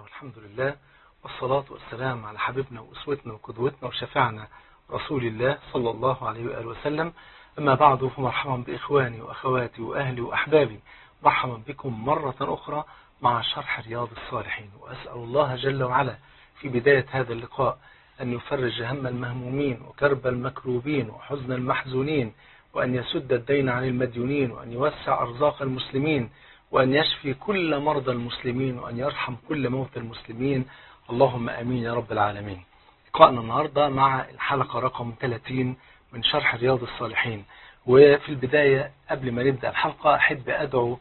والحمد لله والصلاة والسلام على حبيبنا وأسوتنا وقدوتنا وشفعنا رسول الله صلى الله عليه وآله وسلم أما بعد فمرحبا بإخواني وأخواتي وأهلي وأحبابي مرحبا بكم مرة أخرى مع شرح رياض الصالحين وأسأل الله جل وعلا في بداية هذا اللقاء أن يفرج هم المهمومين وكرب المكروبين وحزن المحزونين وأن يسد الدين عن المديونين وأن يوسع أرزاق المسلمين وأن يشفي كل مرضى المسلمين وأن يرحم كل موتى المسلمين اللهم أمين يا رب العالمين لقاءنا النهاردة مع الحلقة رقم 30 من شرح رياض الصالحين وفي البداية قبل ما نبدأ الحلقة أحب أدعو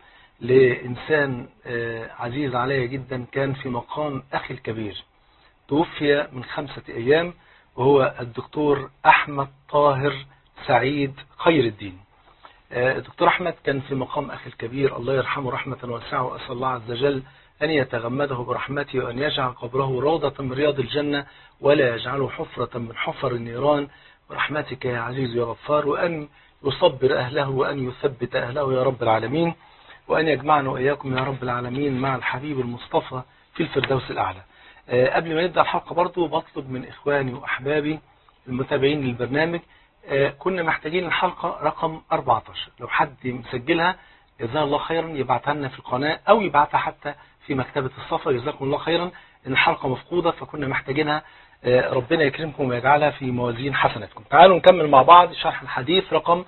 لإنسان عزيز علي جدا كان في مقام أخي الكبير توفي من خمسة أيام وهو الدكتور أحمد طاهر سعيد خير الدين الدكتور أحمد كان في مقام أخي الكبير الله يرحمه رحمة واسعة وأسأل الله عز وجل أن يتغمده برحمته وأن يجعل قبره روضة من رياض الجنة ولا يجعله حفرة من حفر النيران برحمتك يا عزيز يا غفار وأن يصبر أهله وأن يثبت أهله يا رب العالمين وأن يجمعنا وإياكم يا رب العالمين مع الحبيب المصطفى في الفردوس الأعلى قبل ما نبدأ الحلقة برضو بطلب من إخواني وأحبابي المتابعين للبرنامج كنا محتاجين الحلقة رقم 14 لو حد مسجلها جزاه الله خيرا يبعتها لنا في القناة أو يبعتها حتى في مكتبة الصفا جزاكم الله خيرا إن الحلقة مفقودة فكنا محتاجينها ربنا يكرمكم ويجعلها في موازين حسناتكم تعالوا نكمل مع بعض شرح الحديث رقم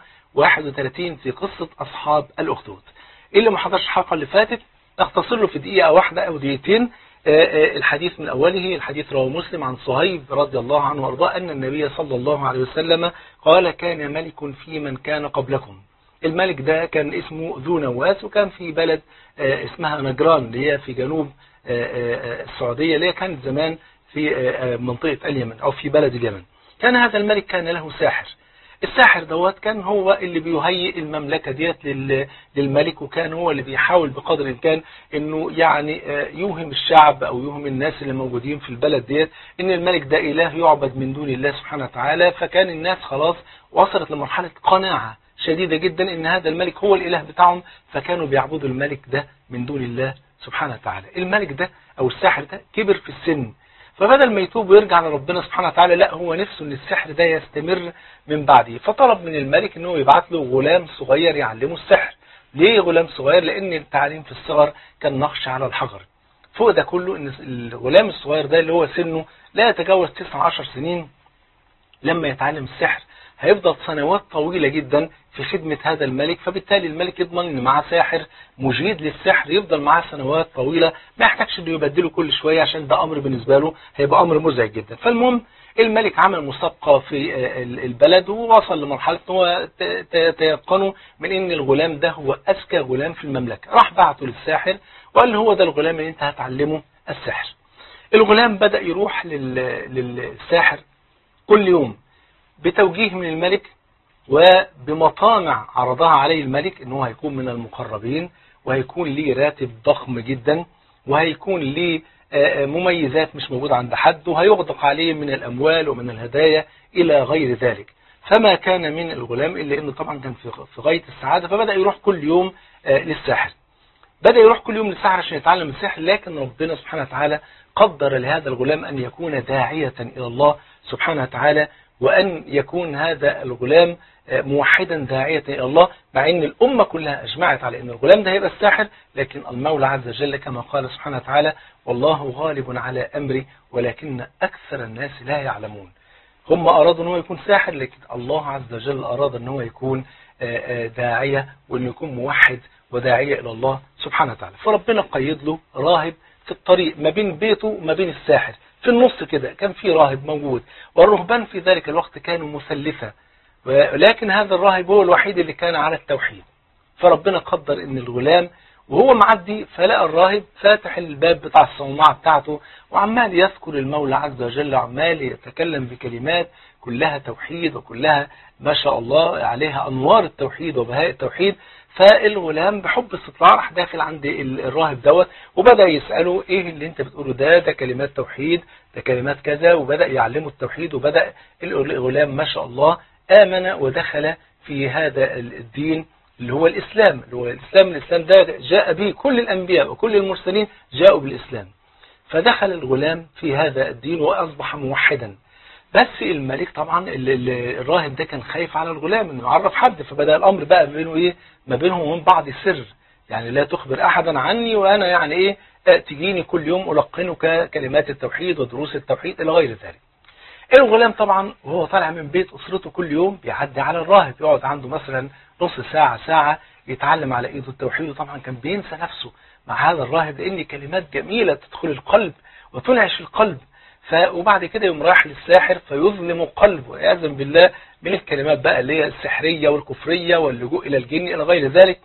31 في قصة أصحاب الأخدود اللي ما حضرش الحلقة اللي فاتت اختصر له في دقيقة واحدة أو دقيقتين الحديث من أوله الحديث رواه مسلم عن صهيب رضي الله عنه وارضاه أن النبي صلى الله عليه وسلم قال كان ملك في من كان قبلكم الملك ده كان اسمه ذو نواس وكان في بلد اسمها نجران اللي هي في جنوب السعودية اللي هي كانت زمان في منطقة اليمن أو في بلد اليمن كان هذا الملك كان له ساحر الساحر دوت كان هو اللي بيهيئ المملكة ديت للملك وكان هو اللي بيحاول بقدر الامكان انه يعني يوهم الشعب او يوهم الناس اللي موجودين في البلد ديت ان الملك ده اله يعبد من دون الله سبحانه وتعالى فكان الناس خلاص وصلت لمرحلة قناعة شديدة جدا ان هذا الملك هو الاله بتاعهم فكانوا بيعبدوا الملك ده من دون الله سبحانه وتعالى الملك ده او الساحر ده كبر في السن فبدل ما يتوب ويرجع لربنا سبحانه وتعالى لا هو نفسه ان السحر ده يستمر من بعده فطلب من الملك انه يبعت له غلام صغير يعلمه السحر ليه غلام صغير لان التعليم في الصغر كان نقش على الحجر فوق ده كله ان الغلام الصغير ده اللي هو سنه لا يتجاوز 19 سنين لما يتعلم السحر هيفضل سنوات طويلة جدا في خدمة هذا الملك فبالتالي الملك يضمن ان معاه ساحر مجيد للسحر يفضل معاه سنوات طويلة ما يحتاجش انه يبدله كل شوية عشان ده امر بالنسبة له هيبقى امر مزعج جدا فالمهم الملك عمل مسابقة في البلد ووصل لمرحلة هو تيقنوا من ان الغلام ده هو اذكى غلام في المملكة راح بعته للساحر وقال له هو ده الغلام اللي انت هتعلمه السحر الغلام بدأ يروح للساحر كل يوم بتوجيه من الملك وبمطامع عرضها عليه الملك انه هيكون من المقربين وهيكون ليه راتب ضخم جدا وهيكون ليه مميزات مش موجودة عند حد وهيغدق عليه من الأموال ومن الهدايا إلى غير ذلك فما كان من الغلام إلا أنه طبعا كان في غاية السعادة فبدأ يروح كل يوم للساحر بدأ يروح كل يوم للساحر عشان يتعلم السحر لكن ربنا سبحانه وتعالى قدر لهذا الغلام أن يكون داعية إلى الله سبحانه وتعالى وأن يكون هذا الغلام موحدا داعية إلى الله مع أن الأمة كلها أجمعت على أن الغلام ده هيبقى الساحر لكن المولى عز وجل كما قال سبحانه وتعالى والله غالب على أمري ولكن أكثر الناس لا يعلمون هم أرادوا أنه يكون ساحر لكن الله عز وجل أراد أنه يكون داعية وأنه يكون موحد وداعية إلى الله سبحانه وتعالى فربنا قيد له راهب في الطريق ما بين بيته وما بين الساحر في النص كده كان في راهب موجود والرهبان في ذلك الوقت كانوا مثلثة ولكن هذا الراهب هو الوحيد اللي كان على التوحيد فربنا قدر ان الغلام وهو معدي فلقى الراهب فاتح الباب بتاع الصومعة بتاعته وعمال يذكر المولى عز وجل وعمال يتكلم بكلمات كلها توحيد وكلها ما شاء الله عليها أنوار التوحيد وبهاء التوحيد فالغلام بحب استطلاع راح داخل عند الراهب دوت وبدأ يسأله ايه اللي انت بتقوله ده ده كلمات توحيد ده كلمات كذا وبدأ يعلمه التوحيد وبدأ الغلام ما شاء الله آمن ودخل في هذا الدين اللي هو الإسلام اللي هو الإسلام الإسلام ده جاء به كل الأنبياء وكل المرسلين جاءوا بالإسلام فدخل الغلام في هذا الدين وأصبح موحدا بس الملك طبعا ال- ال- الراهب ده كان خايف على الغلام انه يعرف حد فبدا الامر بقى ما بينه ايه ما بينهم وبين بعض سر يعني لا تخبر احدا عني وانا يعني ايه آه، تجيني كل يوم القنك كلمات التوحيد ودروس التوحيد الى غير ذلك الغلام طبعا وهو طالع من بيت اسرته كل يوم بيعدي على الراهب يقعد عنده مثلا نص ساعه ساعه يتعلم على ايده التوحيد وطبعا كان بينسى نفسه مع هذا الراهب لان كلمات جميله تدخل القلب وتنعش القلب ف وبعد كده يقوم رايح للساحر فيظلم قلبه ويعزم بالله من الكلمات بقى اللي هي السحريه والكفريه واللجوء الى الجن الى غير ذلك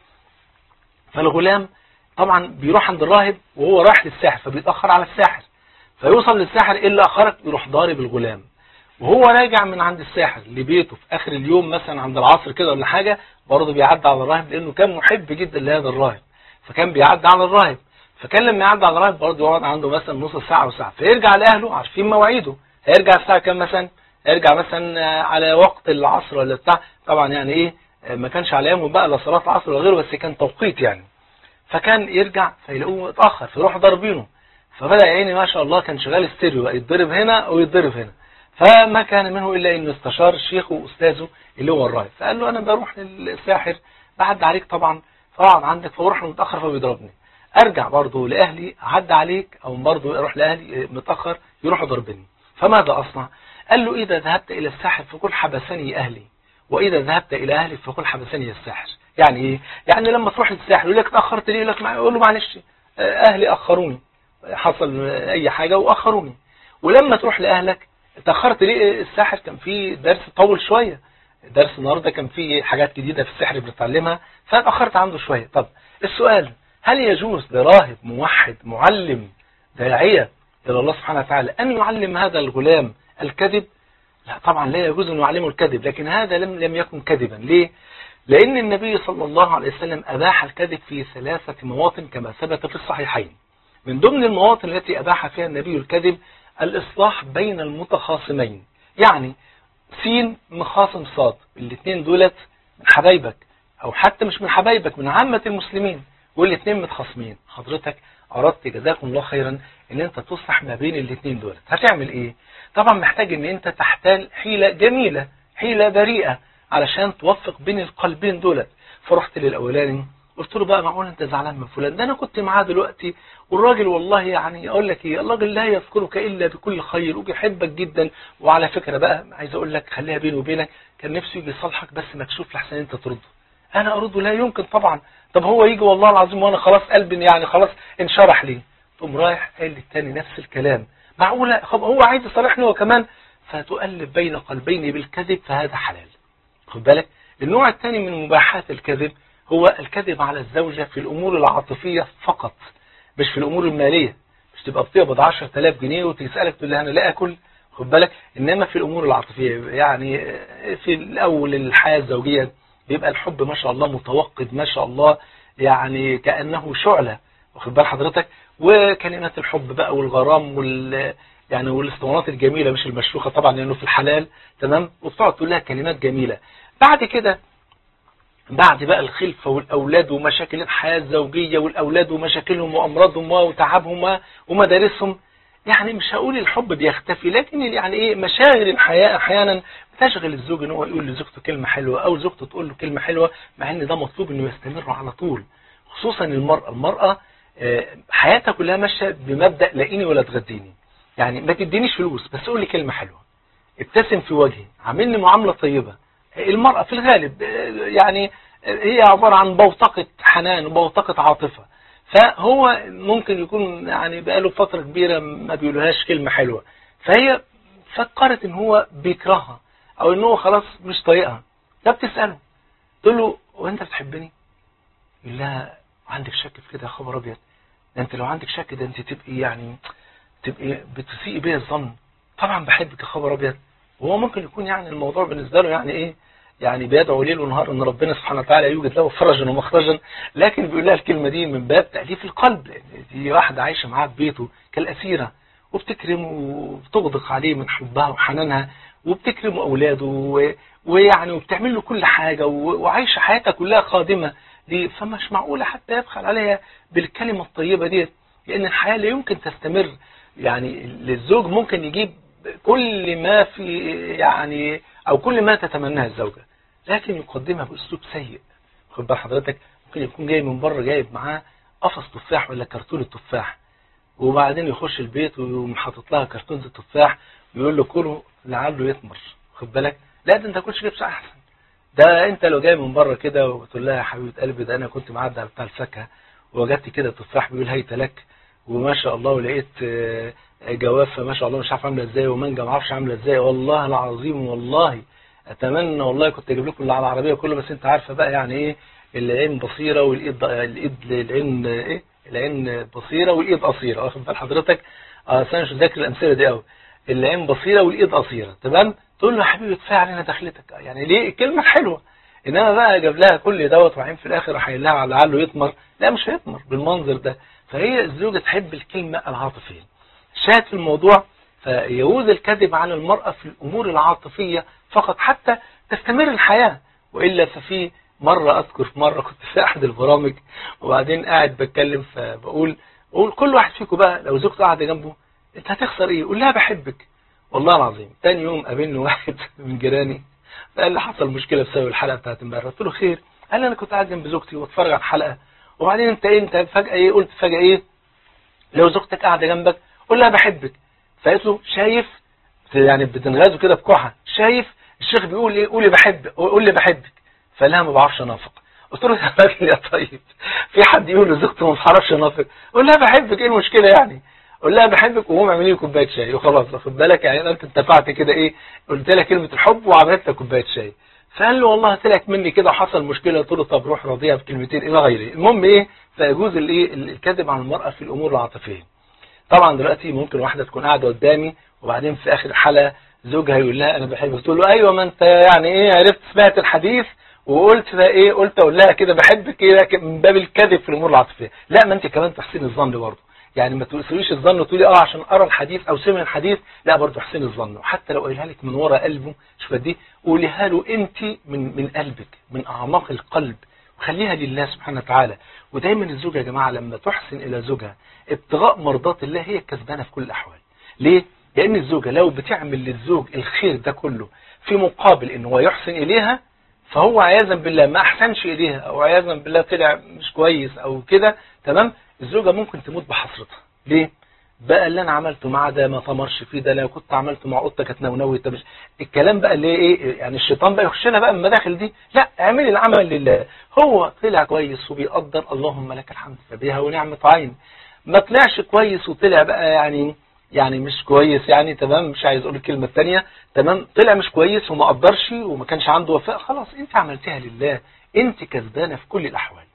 فالغلام طبعا بيروح عند الراهب وهو رايح للساحر فبيتاخر على الساحر فيوصل للساحر ايه اللي اخرك يروح ضارب الغلام وهو راجع من عند الساحر لبيته في اخر اليوم مثلا عند العصر كده ولا حاجه برضه بيعدي على الراهب لانه كان محب جدا لهذا الراهب فكان بيعدي على الراهب فكان لما يعدي على الراهب برضه يقعد عنده مثلا نص ساعه وساعه فيرجع لاهله عارفين مواعيده هيرجع الساعه كام مثلا هيرجع مثلا آه، على وقت العصر ولا بتاع طبعا يعني ايه آه، ما كانش على ايامه بقى لا صلاه العصر ولا غيره بس كان توقيت يعني فكان يرجع فيلاقوه اتاخر فيروح ضاربينه فبدا يا عيني ما شاء الله كان شغال ستيريو بقى يتضرب هنا ويتضرب هنا فما كان منه الا انه استشار الشيخ واستاذه اللي هو الراهب فقال له انا بروح للساحر بعد عليك طبعا فاقعد عندك فبروح له متاخر فبيضربني ارجع برضه لاهلي اعدي عليك او برضه اروح لاهلي متاخر يروحوا ضربني فماذا اصنع قال له اذا ذهبت الى الساحر فقل حبسني اهلي واذا ذهبت الى اهلي فقل حبسني الساحر يعني ايه يعني لما تروح للساحر يقول لك اتاخرت ليه يقول لك مع- يقول له معلش آه، اهلي اخروني حصل اي حاجه واخروني ولما تروح لاهلك اتاخرت ليه الساحر كان فيه درس طول شويه درس النهارده كان فيه حاجات جديده في السحر بنتعلمها فاتاخرت عنده شويه طب السؤال هل يجوز لراهب موحد معلم داعيه الى الله سبحانه وتعالى ان يعلم هذا الغلام الكذب لا طبعا لا يجوز ان يعلمه الكذب لكن هذا لم لم يكن كذبا ليه لان النبي صلى الله عليه وسلم اباح الكذب في ثلاثه مواطن كما ثبت في الصحيحين من ضمن المواطن التي أباح فيها النبي الكذب الإصلاح بين المتخاصمين يعني سين مخاصم صاد الاثنين دولت من حبايبك أو حتى مش من حبايبك من عامة المسلمين والاثنين متخاصمين حضرتك أردت جزاكم الله خيرا ان انت تصلح ما بين الاثنين دولت هتعمل ايه طبعا محتاج ان انت تحتال حيلة جميلة حيلة بريئة علشان توفق بين القلبين دولت فرحت للاولاني قلت له بقى معقول انت زعلان من فلان ده انا كنت معاه دلوقتي والراجل والله يعني اقول لك ايه الراجل لا يذكرك الا بكل خير وبيحبك جدا وعلى فكره بقى عايز اقول لك خليها بيني وبينك كان نفسه يجي يصالحك بس مكشوف لحسن انت ترده انا ارده لا يمكن طبعا طب هو يجي والله العظيم وانا خلاص قلبي يعني خلاص انشرح لي تقوم رايح قال للتاني نفس الكلام معقوله خب هو عايز يصالحني هو كمان فتؤلف بين قلبين بالكذب فهذا حلال خد بالك النوع الثاني من مباحات الكذب هو الكذب على الزوجة في الأمور العاطفية فقط مش في الأمور المالية مش تبقى بتقبض 10000 جنيه وتسألك تقول لها أنا لا أكل خد بالك إنما في الأمور العاطفية يعني في الأول الحياة الزوجية بيبقى الحب ما شاء الله متوقد ما شاء الله يعني كأنه شعلة واخد بال حضرتك وكلمات الحب بقى والغرام وال يعني والاسطوانات الجميلة مش المشروخة طبعا لأنه في الحلال تمام وبتقعد تقول لها كلمات جميلة بعد كده بعد بقى الخلفة والأولاد ومشاكل الحياة الزوجية والأولاد ومشاكلهم وأمراضهم وتعبهم ومدارسهم يعني مش هقول الحب بيختفي لكن يعني ايه مشاغل الحياة احيانا بتشغل الزوج ان هو يقول لزوجته كلمة حلوة او زوجته تقول له كلمة حلوة مع ان ده مطلوب انه يستمر على طول خصوصا المرأة المرأة حياتها كلها ماشية بمبدأ لاقيني ولا تغديني يعني ما تدينيش فلوس بس قول لي كلمة حلوة ابتسم في وجهي عاملني معاملة طيبة المرأة في الغالب يعني هي عبارة عن بوتقة حنان وبوتقة عاطفة فهو ممكن يكون يعني بقاله فترة كبيرة ما بيقولهاش كلمة حلوة فهي فكرت ان هو بيكرهها او ان هو خلاص مش طايقها فبتسأله تقول له وانت بتحبني يقول لها عندك شك في كده يا خبر ابيض ده انت لو عندك شك ده انت تبقي يعني تبقي بتسيئي بيا الظن طبعا بحبك يا خبر ابيض وهو ممكن يكون يعني الموضوع بالنسبة له يعني ايه يعني بيدعو ليل ونهار ان ربنا سبحانه وتعالى يوجد له فرجا ومخرجا لكن بيقول لها الكلمة دي من باب تأليف القلب لان دي واحدة عايشة معاه في بيته كالأسيرة وبتكرمه وبتغدق عليه من حبها وحنانها وبتكرم اولاده ويعني وبتعمل له كل حاجة وعايشة حياتها كلها خادمة دي فمش معقولة حتى يبخل عليها بالكلمة الطيبة دي لأن الحياة لا يمكن تستمر يعني للزوج ممكن يجيب كل ما في يعني أو كل ما تتمناه الزوجة لكن يقدمها بأسلوب سيء خد بال حضرتك ممكن يكون جاي من بره جايب معاه قفص تفاح ولا كرتون التفاح وبعدين يخش البيت ويقوم حاطط لها كرتون التفاح ويقول له كله لعله يثمر خد بالك لا ده انت كلش جبت احسن ده انت لو جاي من بره كده وتقول لها يا حبيبه قلبي ده انا كنت معدي على بتاع الفاكهه ووجدت كده تفاح بيقول هيت لك وما شاء الله ولقيت جوافه ما شاء الله مش عارف عامله ازاي ومانجا ما اعرفش عامله ازاي والله العظيم والله اتمنى والله كنت اجيب لكم اللي على العربيه كله بس انت عارفه بقى يعني ايه العين بصيره والايد الايد العين ايه العين بصيره والايد قصيره واخد بال حضرتك اه انا مش مذاكر الامثله دي قوي العين بصيره والايد قصيره تمام تقول له يا حبيبي كفايه علينا دخلتك يعني ليه الكلمه حلوه انما بقى جاب لها كل دوت وبعدين في الاخر راح لها على لعله يثمر لا مش هيثمر بالمنظر ده فهي الزوجه تحب الكلمه العاطفيه شاهد في الموضوع فيجوز الكذب على المرأة في الأمور العاطفية فقط حتى تستمر الحياة وإلا ففي مرة أذكر في مرة كنت في أحد البرامج وبعدين قاعد بتكلم فبقول أقول كل واحد فيكم بقى لو زوجته قاعدة جنبه أنت هتخسر إيه؟ قول لها بحبك والله العظيم تاني يوم قابلني واحد من جيراني قال لي حصل مشكلة بسبب الحلقة بتاعت امبارح قلت له خير قال لي أنا كنت قاعد جنب زوجتي واتفرج على الحلقة وبعدين أنت إيه أنت فجأة إيه قلت فجأة إيه لو زوجتك قاعدة جنبك قول لها بحبك فقالت له شايف يعني بتنغازه كده بكحة شايف الشيخ بيقول ايه قولي بحب قول لي بحبك فقال لها ما بعرفش انافق قلت له يا طيب في حد يقول لزوجته ما بعرفش انافق قول لها بحبك ايه المشكله يعني قول لها بحبك وقوم اعملي لي كوبايه شاي وخلاص واخد بالك يعني انت اتفقت كده ايه قلت لها كلمه الحب وعملت لها كوبايه شاي فقال له والله طلعت مني كده وحصل مشكله قلت له طب روح راضيها بكلمتين الى غيره المهم ايه فيجوز الايه الكذب عن المراه في الامور العاطفيه طبعا دلوقتي ممكن واحدة تكون قاعدة قدامي وبعدين في آخر الحلقة زوجها يقول لها أنا بحبك تقول له أيوة ما أنت يعني إيه عرفت سمعت الحديث وقلت بقى إيه قلت أقول لها كده بحبك إيه لكن من باب الكذب في الأمور العاطفية لا ما أنت كمان تحسين الظن برضه يعني ما تسويش الظن وتقولي اه عشان ارى الحديث او سمع الحديث لا برضه احسن الظن وحتى لو قايلها لك من ورا قلبه شوف دي قوليها له انت من من قلبك من اعماق القلب وخليها لله سبحانه وتعالى ودايما الزوجة يا جماعة لما تحسن إلى زوجها ابتغاء مرضات الله هي الكسبانة في كل الأحوال ليه؟ لأن الزوجة لو بتعمل للزوج الخير ده كله في مقابل إن هو يحسن إليها فهو عياذا بالله ما أحسنش إليها أو عياذا بالله طلع مش كويس أو كده تمام الزوجة ممكن تموت بحسرتها ليه؟ بقى اللي انا عملته مع ده ما طمرش فيه ده لو كنت عملته مع قطه كانت نونوي طب الكلام بقى اللي ايه يعني الشيطان بقى يخش لها بقى من المداخل دي لا اعملي العمل لله هو طلع كويس وبيقدر اللهم لك الحمد فبها ونعمه عين ما طلعش كويس وطلع بقى يعني يعني مش كويس يعني تمام مش عايز اقول الكلمه الثانيه تمام طلع مش كويس وما قدرش وما كانش عنده وفاء خلاص انت عملتها لله انت كسبانه في كل الاحوال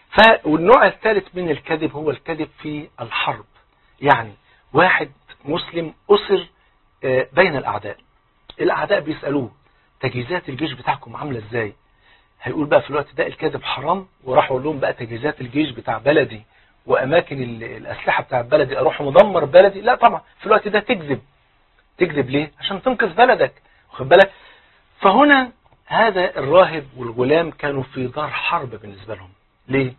ف والنوع الثالث من الكذب هو الكذب في الحرب يعني واحد مسلم أسر بين الأعداء الأعداء بيسألوه تجهيزات الجيش بتاعكم عاملة ازاي هيقول بقى في الوقت ده الكذب حرام وراح اقول لهم بقى تجهيزات الجيش بتاع بلدي وأماكن الأسلحة بتاع بلدي أروح مدمر بلدي لا طبعا في الوقت ده تكذب تكذب ليه عشان تنقذ بلدك واخد بالك فهنا هذا الراهب والغلام كانوا في دار حرب بالنسبة لهم ليه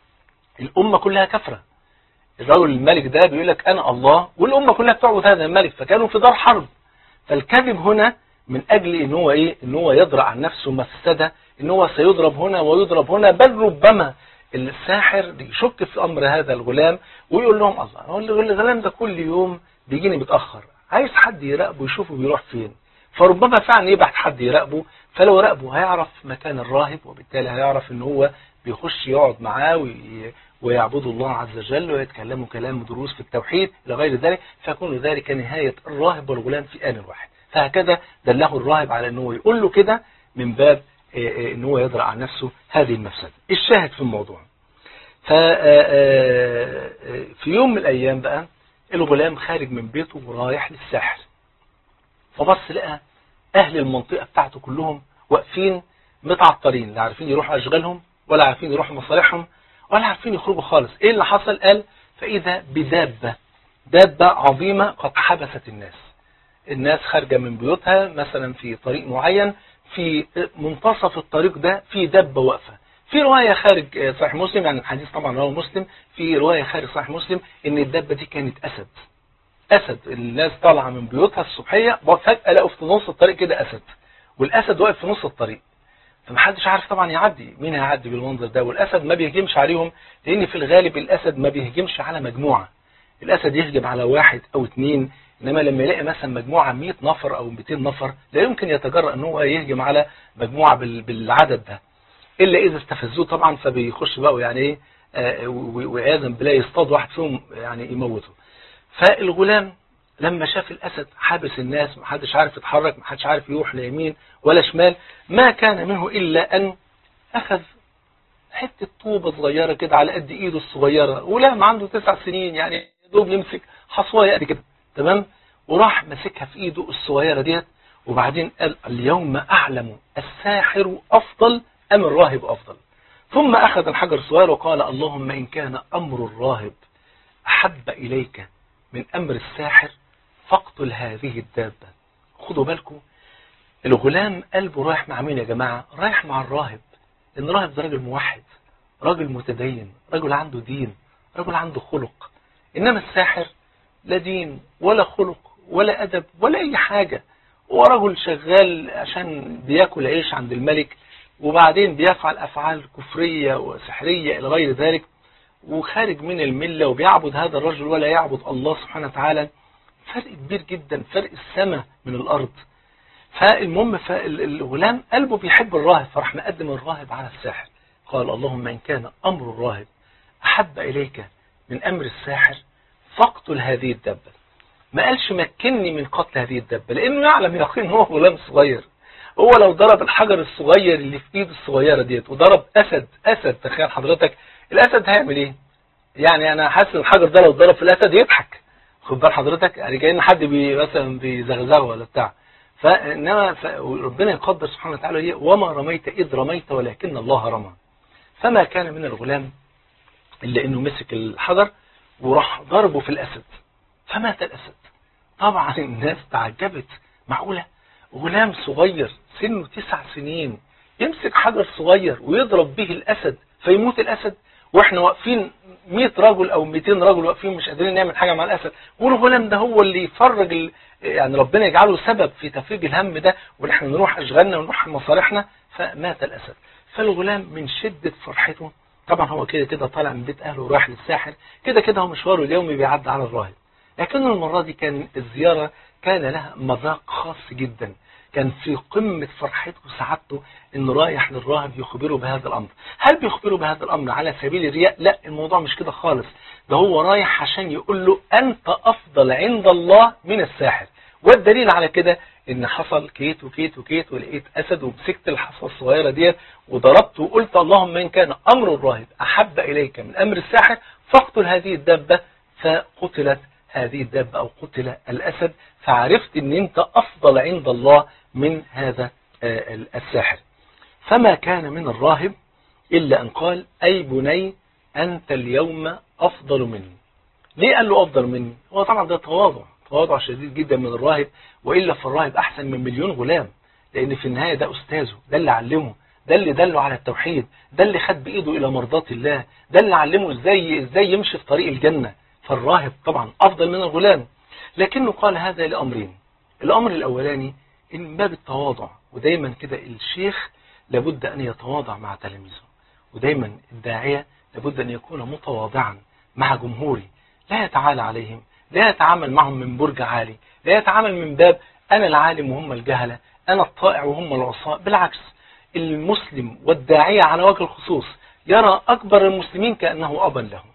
الأمة كلها كفرة الرجل الملك ده بيقول لك أنا الله والأمة كلها بتعبد هذا الملك فكانوا في دار حرب فالكذب هنا من أجل إن هو إيه إن هو يدرع عن نفسه مفسدة إن هو سيضرب هنا ويضرب هنا بل ربما الساحر يشك في أمر هذا الغلام ويقول لهم الله هو الغلام ده كل يوم بيجيني متأخر عايز حد يراقبه يشوفه بيروح فين فربما فعلا يبعت حد يراقبه فلو راقبه هيعرف مكان الراهب وبالتالي هيعرف ان هو بيخش يقعد معاه وي... ويعبدوا الله عز وجل ويتكلموا كلام دروس في التوحيد إلى غير ذلك فيكون ذلك نهاية الراهب والغلام في آن واحد فهكذا دله الراهب على أنه يقول له كده من باب أنه هو يدرع عن نفسه هذه المفسدة الشاهد في الموضوع في يوم من الأيام بقى الغلام خارج من بيته ورايح للساحر فبص لقى أهل المنطقة بتاعته كلهم واقفين متعطرين لا عارفين يروحوا أشغالهم ولا عارفين يروحوا مصالحهم ولا عارفين يخرجوا خالص ايه اللي حصل قال فاذا بدابة دابة عظيمة قد حبست الناس الناس خارجة من بيوتها مثلا في طريق معين في منتصف الطريق ده في دابة واقفة في رواية خارج صحيح مسلم يعني الحديث طبعا رواه مسلم في رواية خارج صحيح مسلم ان الدابة دي كانت اسد اسد الناس طالعة من بيوتها الصبحية فجأة لقوا في نص الطريق كده اسد والاسد واقف في نص الطريق فمحدش عارف طبعا يعدي مين هيعدي بالمنظر ده والاسد ما بيهجمش عليهم لان في الغالب الاسد ما بيهجمش على مجموعة الاسد يهجم على واحد او اتنين انما لما يلاقي مثلا مجموعة 100 نفر او 200 نفر لا يمكن يتجرأ ان هو يهجم على مجموعة بالعدد ده الا اذا استفزوه طبعا فبيخش بقى يعني ايه وعياذا بالله يصطاد واحد فيهم يعني يموته فالغلام لما شاف الاسد حابس الناس محدش عارف يتحرك محدش عارف يروح ليمين ولا شمال ما كان منه الا ان اخذ حتة طوبة صغيرة كده على قد ايده الصغيرة غلام عنده تسع سنين يعني دوب يمسك حصواية قد كده تمام وراح ماسكها في ايده الصغيرة ديت وبعدين قال اليوم اعلم الساحر افضل ام الراهب افضل ثم اخذ الحجر الصغير وقال اللهم ان كان امر الراهب احب اليك من امر الساحر فاقتل هذه الدابة خدوا بالكم الغلام قلبه رايح مع مين يا جماعة رايح مع الراهب ان الراهب ده راجل موحد راجل متدين راجل عنده دين راجل عنده خلق انما الساحر لا دين ولا خلق ولا ادب ولا اي حاجة هو رجل شغال عشان بياكل عيش عند الملك وبعدين بيفعل افعال كفرية وسحرية الى غير ذلك وخارج من الملة وبيعبد هذا الرجل ولا يعبد الله سبحانه وتعالى فرق كبير جدا فرق السماء من الارض فالمهم فالغلام قلبه بيحب الراهب فراح مقدم الراهب على الساحر قال اللهم ان كان امر الراهب احب اليك من امر الساحر فاقتل هذه الدبة ما قالش مكني من قتل هذه الدبة لانه يعلم يقين هو غلام صغير هو لو ضرب الحجر الصغير اللي في ايده الصغيرة ديت وضرب اسد اسد تخيل حضرتك الاسد هيعمل ايه يعني انا حاسس الحجر ده لو ضرب في الاسد يضحك خد بال حضرتك يعني كأن حد بي مثلا بيزغزغه ولا بتاع فانما ف... ربنا يقدر سبحانه وتعالى ايه وما رميت اذ رميت ولكن الله رمى فما كان من الغلام الا انه مسك الحجر وراح ضربه في الاسد فمات الاسد طبعا الناس تعجبت معقوله غلام صغير سنه تسع سنين يمسك حجر صغير ويضرب به الاسد فيموت الاسد واحنا واقفين 100 رجل او 200 رجل واقفين مش قادرين نعمل حاجة مع الاسد والغلام ده هو اللي يفرج ال... يعني ربنا يجعله سبب في تفريج الهم ده ونحن نروح اشغالنا ونروح مصالحنا فمات الاسد فالغلام من شدة فرحته طبعا هو كده كده طالع من بيت اهله وراح للساحر كده كده هو مشواره اليومي بيعدي على الراهب لكن المرة دي كان الزيارة كان لها مذاق خاص جدا كان في قمة فرحته وسعادته انه رايح للراهب يخبره بهذا الامر هل بيخبره بهذا الامر على سبيل الرياء لا الموضوع مش كده خالص ده هو رايح عشان يقول له انت افضل عند الله من الساحر والدليل على كده ان حصل كيت وكيت وكيت ولقيت اسد ومسكت الحصى الصغيره ديت وضربت وقلت اللهم ان كان امر الراهب احب اليك من امر الساحر فاقتل هذه الدابه فقتلت هذه الدابه او قتل الاسد فعرفت ان انت افضل عند الله من هذا الساحر فما كان من الراهب إلا أن قال أي بني أنت اليوم أفضل مني ليه قال له أفضل مني هو طبعا ده تواضع تواضع شديد جدا من الراهب وإلا فالراهب أحسن من مليون غلام لأن في النهاية ده أستاذه ده اللي علمه ده اللي دله على التوحيد ده اللي خد بإيده إلى مرضات الله ده اللي علمه إزاي, إزاي يمشي في طريق الجنة فالراهب طبعا أفضل من الغلام لكنه قال هذا لأمرين الأمر الأولاني من باب التواضع ودايما كده الشيخ لابد أن يتواضع مع تلاميذه ودايما الداعية لابد أن يكون متواضعا مع جمهوره لا يتعالى عليهم لا يتعامل معهم من برج عالي لا يتعامل من باب أنا العالم وهم الجهلة أنا الطائع وهم العصاة بالعكس المسلم والداعية على وجه الخصوص يرى أكبر المسلمين كأنه أبا له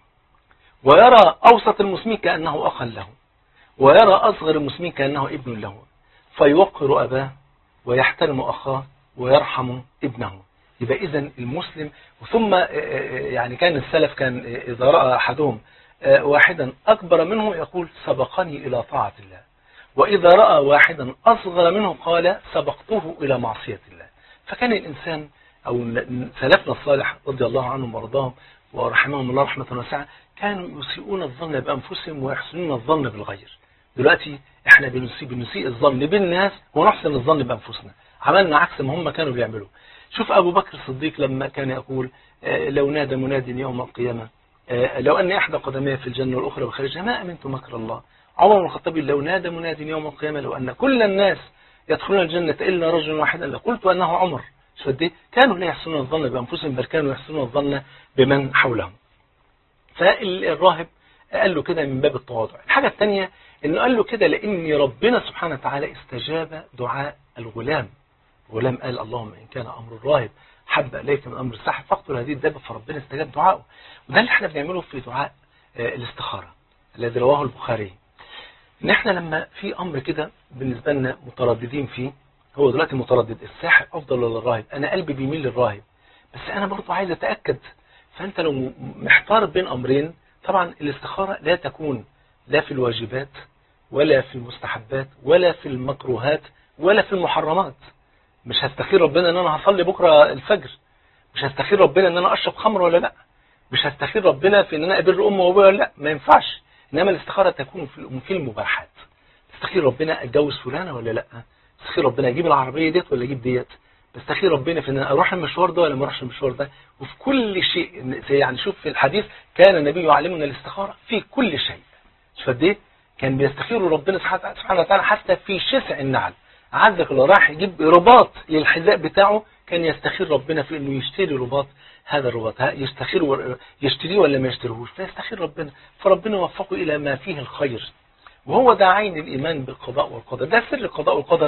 ويرى أوسط المسلمين كأنه أخا له ويرى أصغر المسلمين كأنه ابن له فيوقر أباه ويحترم أخاه ويرحم ابنه يبقى إذا المسلم ثم يعني كان السلف كان إذا رأى أحدهم واحدا أكبر منه يقول سبقني إلى طاعة الله وإذا رأى واحدا أصغر منه قال سبقته إلى معصية الله فكان الإنسان أو سلفنا الصالح رضي الله عنهم وارضاهم ورحمهم الله رحمة واسعة كانوا يسيئون الظن بأنفسهم ويحسنون الظن بالغير دلوقتي احنا بنسيء بنسيء الظن بالناس ونحسن الظن بأنفسنا عملنا عكس ما هم كانوا بيعملوا شوف أبو بكر الصديق لما كان يقول لو نادى مناد يوم القيامة لو أن إحدى قدمي في الجنة والأخرى بخارجها ما أمنت مكر الله عمر بن الخطاب لو نادى مناد يوم القيامة لو أن كل الناس يدخلون الجنة إلا رجل واحدا لقلت أنه عمر شدي كانوا لا يحسنون الظن بأنفسهم بل كانوا يحسنون الظن بمن حولهم فالراهب قال له كده من باب التواضع الحاجة الثانية انه قال له كده لان ربنا سبحانه وتعالى استجاب دعاء الغلام الغلام قال اللهم ان كان امر الراهب حب اليك من امر الساحر فاقتل هذه الدابه فربنا استجاب دعائه وده اللي احنا بنعمله في دعاء الاستخاره الذي رواه البخاري ان احنا لما في امر كده بالنسبه لنا مترددين فيه هو دلوقتي متردد الساحر افضل ولا الراهب انا قلبي بيميل للراهب بس انا برضه عايز اتاكد فانت لو محتار بين امرين طبعا الاستخاره لا تكون لا في الواجبات ولا في المستحبات ولا في المكروهات ولا في المحرمات مش هستخير ربنا ان انا هصلي بكره الفجر مش هستخير ربنا ان انا اشرب خمر ولا لا مش هستخير ربنا في ان انا ابر امي وابويا ولا لا ما ينفعش انما الاستخاره تكون في المباحات استخير ربنا اتجوز فلانه ولا لا استخير ربنا اجيب العربيه ديت ولا اجيب ديت بستخير ربنا في ان انا اروح المشوار ده ولا ما اروحش المشوار ده وفي كل شيء يعني شوف في الحديث كان النبي يعلمنا الاستخاره في كل شيء شوف قد ايه كان بيستخيروا ربنا سبحانه وتعالى حتى في شسع النعل عزك الله راح يجيب رباط للحذاء بتاعه كان يستخير ربنا في انه يشتري رباط هذا الرباط يستخير يشتريه ولا ما يشتريهوش فيستخير ربنا فربنا وفقه الى ما فيه الخير وهو ده عين الايمان بالقضاء والقدر ده سر القضاء والقدر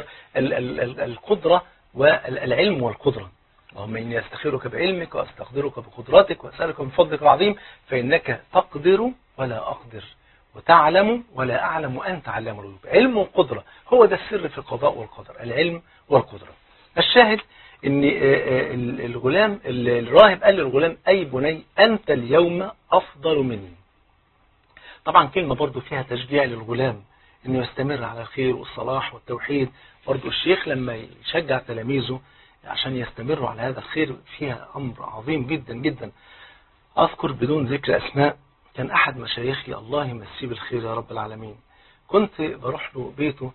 القدره والعلم والقدره اللهم اني استخيرك بعلمك واستقدرك بقدرتك واسالك من فضلك العظيم فانك تقدر ولا اقدر وتعلم ولا أعلم وأنت علام الغيوب علم وقدرة هو ده السر في القضاء والقدر العلم والقدرة الشاهد ان الغلام الراهب قال للغلام أي بني أنت اليوم أفضل مني طبعا كلمة برضو فيها تشجيع للغلام انه يستمر على الخير والصلاح والتوحيد برضو الشيخ لما يشجع تلاميذه عشان يستمروا على هذا الخير فيها أمر عظيم جدا جدا أذكر بدون ذكر أسماء كان أحد مشايخي الله يمسيه بالخير يا رب العالمين كنت بروح له بيته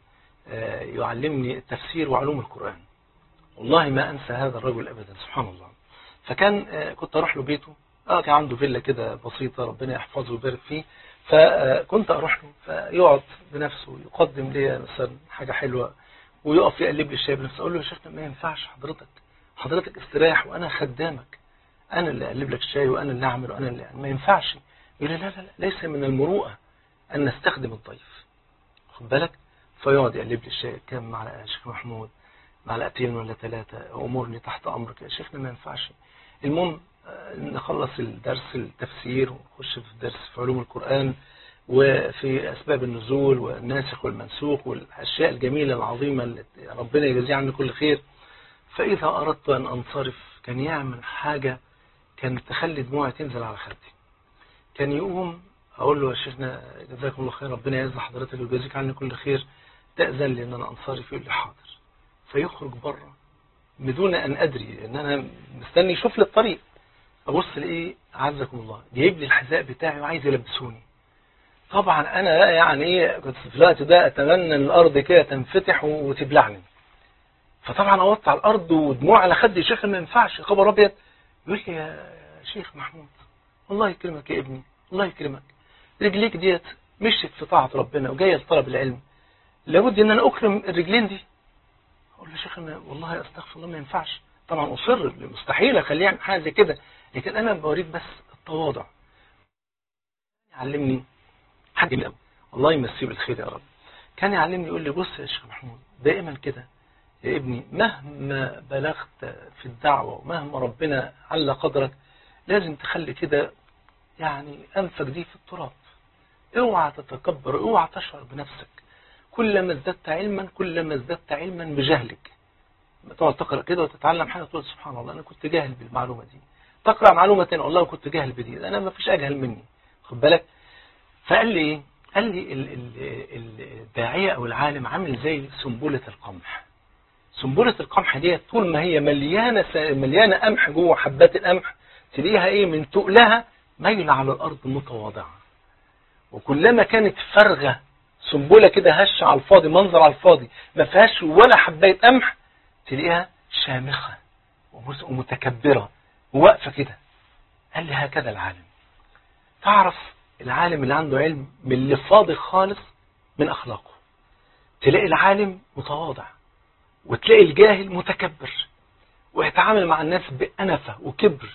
يعلمني التفسير وعلوم القرآن والله ما أنسى هذا الرجل أبدا سبحان الله فكان كنت أروح له بيته آه كان عنده فيلا كده بسيطة ربنا يحفظه ويبارك فيه فكنت أروح له فيقعد بنفسه يقدم لي مثلا حاجة حلوة ويقف يقلب لي الشاي بنفسه أقول له يا شيخنا ما ينفعش حضرتك حضرتك استريح وأنا خدامك أنا اللي أقلب لك الشاي وأنا اللي أعمل وأنا اللي ما ينفعش يقول لا لا لا ليس من المروءة أن نستخدم الضيف خد بالك فيقعد يقلب لي الشاي كم معلقة يا شيخ محمود معلقتين ولا ثلاثة أمورني تحت أمرك يا شيخنا ما ينفعش المهم نخلص الدرس التفسير ونخش في درس في علوم القرآن وفي أسباب النزول والناسخ والمنسوخ والأشياء الجميلة العظيمة اللي ربنا يجزيه عني كل خير فإذا أردت أن أنصرف كان يعمل حاجة كانت تخلي دموعي تنزل على خدي كان يقوم أقول له يا شيخنا جزاكم الله خير ربنا يعز حضرتك ويجازيك عني كل خير تأذن لي أن أنا أنصرف يقول لي حاضر فيخرج بره بدون أن أدري أن أنا مستني يشوف لي الطريق أبص لإيه عزكم الله جايب لي الحذاء بتاعي وعايز يلبسوني طبعا أنا يعني إيه كنت في الوقت ده أتمنى أن الأرض كده تنفتح وتبلعني فطبعا أوطي على الأرض ودموع على خدي شيخ ما ينفعش خبر أبيض يقول لي يا شيخ محمود الله يكرمك يا ابني الله يكرمك رجليك ديت مشيت في طاعة ربنا وجاية لطلب العلم لابد ان انا اكرم الرجلين دي اقول له شيخ انا والله استغفر الله ما ينفعش طبعا اصر مستحيل اخليه يعمل حاجه زي كده لكن انا بوريك بس التواضع يعلمني حاجه جميله الله يمسيه بالخير يا رب كان يعلمني يقول لي بص يا شيخ محمود دائما كده يا ابني مهما بلغت في الدعوة ومهما ربنا على قدرك لازم تخلي كده يعني أنفك دي في التراب اوعى تتكبر اوعى تشعر بنفسك كلما ازددت علما كلما ازددت علما بجهلك تقعد تقرأ كده وتتعلم حاجة تقول سبحان الله أنا كنت جاهل بالمعلومة دي تقرأ معلومة تانية والله كنت جاهل بدي أنا ما فيش أجهل مني خد بالك فقال لي إيه قال لي الداعية أو العالم عامل زي سنبلة القمح سنبلة القمح دي طول ما هي مليانة مليانة قمح جوه حبات القمح تلاقيها ايه من تقلها مايلة على الارض متواضعة وكلما كانت فارغة سنبلة كده هشة على الفاضي منظر على الفاضي ما فيهاش ولا حباية قمح تلاقيها شامخة ومتكبرة وواقفة كده قال لي هكذا العالم تعرف العالم اللي عنده علم من اللي فاضي خالص من أخلاقه تلاقي العالم متواضع وتلاقي الجاهل متكبر ويتعامل مع الناس بأنفة وكبر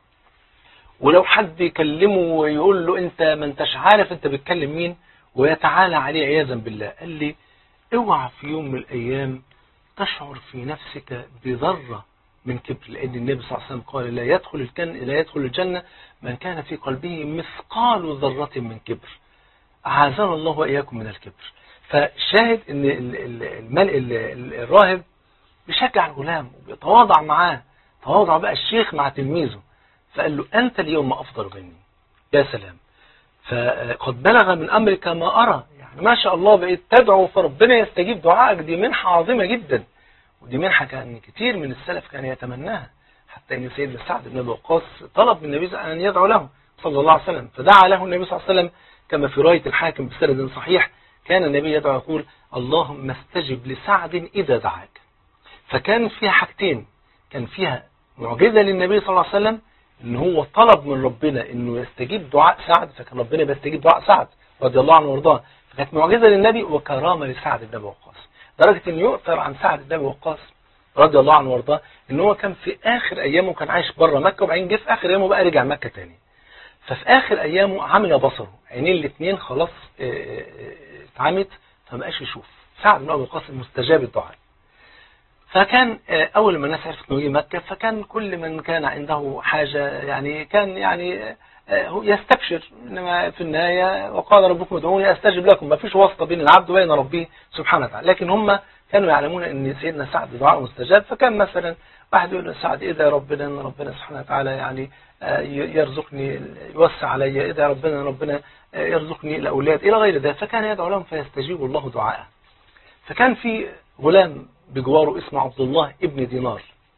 ولو حد يكلمه ويقول له انت ما انتش عارف انت بتكلم مين ويتعالى عليه عياذا بالله قال لي اوعى في يوم من الايام تشعر في نفسك بذرة من كبر لان النبي صلى الله عليه وسلم قال لا يدخل الجنة لا يدخل الجنة من كان في قلبه مثقال ذرة من كبر أعاذنا الله وإياكم من الكبر فشاهد ان الملء الراهب بيشجع الغلام وبيتواضع معاه تواضع بقى الشيخ مع تلميذه فقال له أنت اليوم أفضل مني يا سلام فقد بلغ من أمرك ما أرى يعني ما شاء الله بقيت تدعو فربنا يستجيب دعائك دي منحة عظيمة جدا ودي منحة كان كتير من السلف كان يتمناها حتى ان سيدنا سعد بن ابي وقاص طلب من النبي ان يدعو له صلى الله عليه وسلم فدعا له النبي صلى الله عليه وسلم كما في روايه الحاكم بسند صحيح كان النبي يدعو يقول اللهم استجب لسعد اذا دعاك فكان فيها حاجتين كان فيها معجزه للنبي صلى الله عليه وسلم ان هو طلب من ربنا انه يستجيب دعاء سعد فكان ربنا بيستجيب دعاء سعد رضي الله عنه وارضاه فكانت معجزه للنبي وكرامه لسعد بن ابي وقاص درجه ان يؤثر عن سعد بن ابي وقاص رضي الله عنه وارضاه ان هو كان في اخر ايامه كان عايش بره مكه وبعدين جه في اخر ايامه بقى رجع مكه تاني ففي اخر ايامه عمل بصره عينيه الاثنين خلاص اتعمت فما بقاش يشوف سعد بن ابي وقاص مستجاب الدعاء فكان أول ما الناس عرفت أنه مكة فكان كل من كان عنده حاجة يعني كان يعني يستبشر إنما في النهاية وقال ربكم ادعوني أستجب لكم ما فيش واسطة بين العبد وبين ربه سبحانه وتعالى لكن هم كانوا يعلمون أن سيدنا سعد دعاء مستجاب فكان مثلا واحد يقول لسعد إذا ربنا أن ربنا سبحانه وتعالى يعني يرزقني يوسع علي إذا ربنا ربنا يرزقني الأولاد إلى غير ذلك فكان يدعو لهم فيستجيب الله دعاءه فكان في غلام بجواره اسمه عبد الله ابن دينار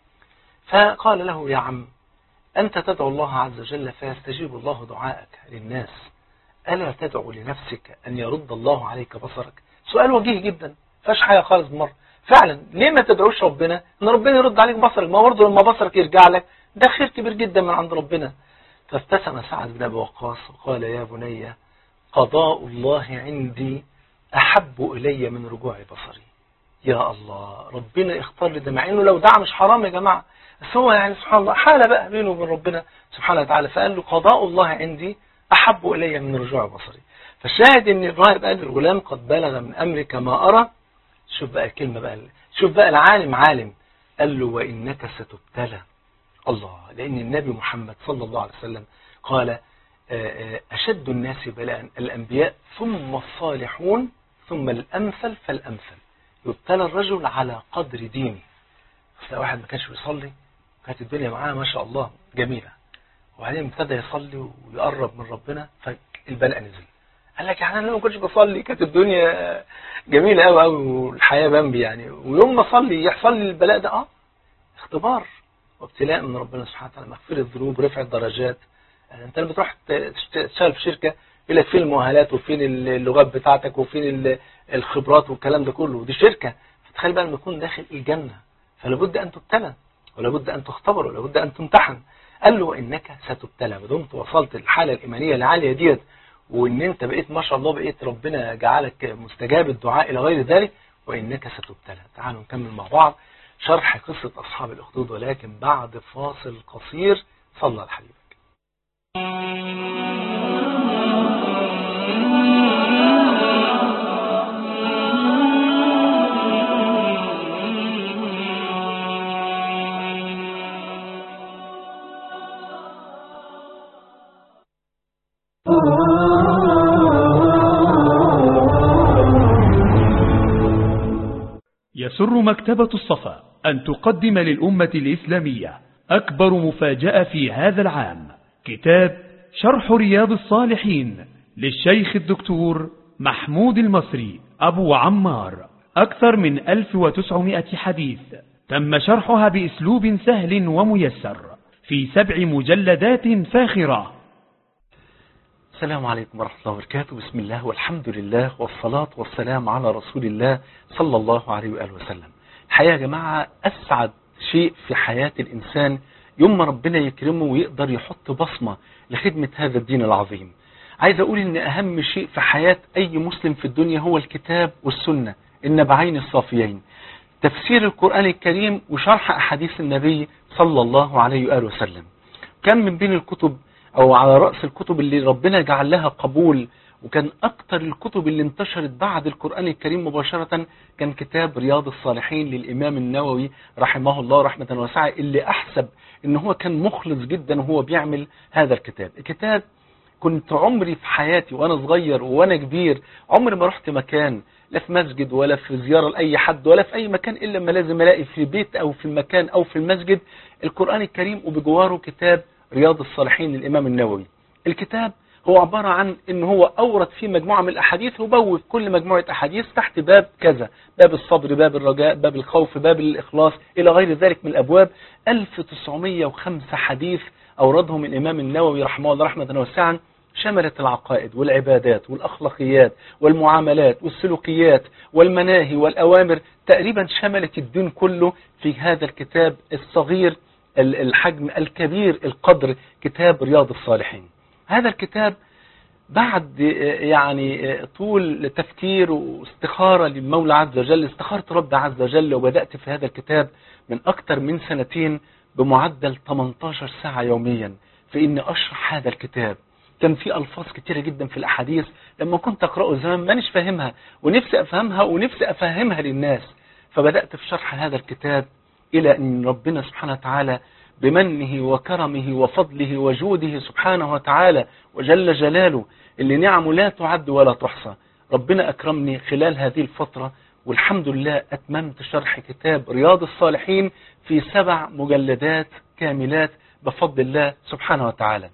فقال له يا عم أنت تدعو الله عز وجل فيستجيب الله دعائك للناس ألا تدعو لنفسك أن يرد الله عليك بصرك سؤال وجيه جدا فاش حاجة خالص مرة فعلا ليه ما تدعوش ربنا ان ربنا يرد عليك بصرك ما برضه لما بصرك يرجع لك ده خير كبير جدا من عند ربنا فابتسم سعد بن ابي وقاص وقال يا بني قضاء الله عندي أحب إلي من رجوع بصري يا الله ربنا اختار لي ده مع انه لو دعا مش حرام يا جماعة بس هو يعني سبحان الله حالة بقى بينه وبين ربنا سبحانه وتعالى فقال له قضاء الله عندي أحب إلي من رجوع بصري فالشاهد ان الراهب قال للغلام قد بلغ من أمرك ما أرى شوف بقى الكلمة بقى شوف بقى العالم عالم قال له وإنك ستبتلى الله لأن النبي محمد صلى الله عليه وسلم قال أشد الناس بلاء الأنبياء ثم الصالحون ثم الأمثل فالأمثل يبتلى الرجل على قدر دينه تلاقي واحد ما كانش بيصلي كانت الدنيا معاه ما شاء الله جميلة وبعدين ابتدى يصلي ويقرب من ربنا فالبلاء نزل قال لك يعني انا ما كنتش بصلي كانت الدنيا جميلة قوي قوي والحياة بمبي يعني ويوم ما اصلي يحصل لي البلاء ده اه اختبار وابتلاء من ربنا سبحانه وتعالى مغفرة الذنوب رفع الدرجات يعني انت لما بتروح تشتغل في شركة يقول لك فين المؤهلات وفين اللغات بتاعتك وفين الخبرات والكلام ده كله ودي شركة فتخيل بقى لما يكون داخل الجنة فلابد أن تبتلى ولابد أن تختبر ولابد أن تمتحن قال له إنك ستبتلى ما دمت وصلت الحالة الإيمانية العالية ديت وإن أنت بقيت ما شاء الله بقيت ربنا جعلك مستجاب الدعاء إلى غير ذلك وإنك ستبتلى تعالوا نكمل مع بعض شرح قصة أصحاب الأخدود ولكن بعد فاصل قصير صلى الحبيبك يسر مكتبة الصفا أن تقدم للأمة الإسلامية أكبر مفاجأة في هذا العام كتاب شرح رياض الصالحين للشيخ الدكتور محمود المصري أبو عمار أكثر من 1900 حديث تم شرحها بأسلوب سهل وميسر في سبع مجلدات فاخرة السلام عليكم ورحمة الله وبركاته بسم الله والحمد لله والصلاة والسلام على رسول الله صلى الله عليه وآله وسلم الحقيقة يا جماعة أسعد شيء في حياة الإنسان يوم ما ربنا يكرمه ويقدر يحط بصمة لخدمة هذا الدين العظيم عايز أقول إن أهم شيء في حياة أي مسلم في الدنيا هو الكتاب والسنة النبعين الصافيين تفسير القرآن الكريم وشرح أحاديث النبي صلى الله عليه وآله وسلم كان من بين الكتب أو على رأس الكتب اللي ربنا جعل لها قبول وكان أكتر الكتب اللي انتشرت بعد القرآن الكريم مباشرة كان كتاب رياض الصالحين للإمام النووي رحمه الله رحمة واسعة اللي أحسب إن هو كان مخلص جدا وهو بيعمل هذا الكتاب الكتاب كنت عمري في حياتي وأنا صغير وأنا كبير عمري ما رحت مكان لا في مسجد ولا في زيارة لأي حد ولا في أي مكان إلا ما لازم ألاقي في بيت أو في المكان أو في المسجد القرآن الكريم وبجواره كتاب رياض الصالحين للإمام النووي الكتاب هو عبارة عن ان هو اورد فيه مجموعة من الاحاديث وبوب كل مجموعة احاديث تحت باب كذا باب الصبر باب الرجاء باب الخوف باب الاخلاص الى غير ذلك من الابواب 1905 حديث اوردهم الامام النووي رحمه الله رحمة واسعا شملت العقائد والعبادات والاخلاقيات والمعاملات والسلوكيات والمناهي والاوامر تقريبا شملت الدين كله في هذا الكتاب الصغير الحجم الكبير القدر كتاب رياض الصالحين هذا الكتاب بعد يعني طول تفكير واستخارة للمولى عز وجل استخارت رب عز وجل وبدأت في هذا الكتاب من أكثر من سنتين بمعدل 18 ساعة يوميا في إني أشرح هذا الكتاب كان في ألفاظ كتيرة جدا في الأحاديث لما كنت أقرأه زمان مانيش فاهمها ونفسي أفهمها ونفسي أفهمها للناس فبدأت في شرح هذا الكتاب إلى أن ربنا سبحانه وتعالى بمنه وكرمه وفضله وجوده سبحانه وتعالى وجل جلاله اللي نعمه لا تعد ولا تحصى ربنا أكرمني خلال هذه الفترة والحمد لله أتممت شرح كتاب رياض الصالحين في سبع مجلدات كاملات بفضل الله سبحانه وتعالى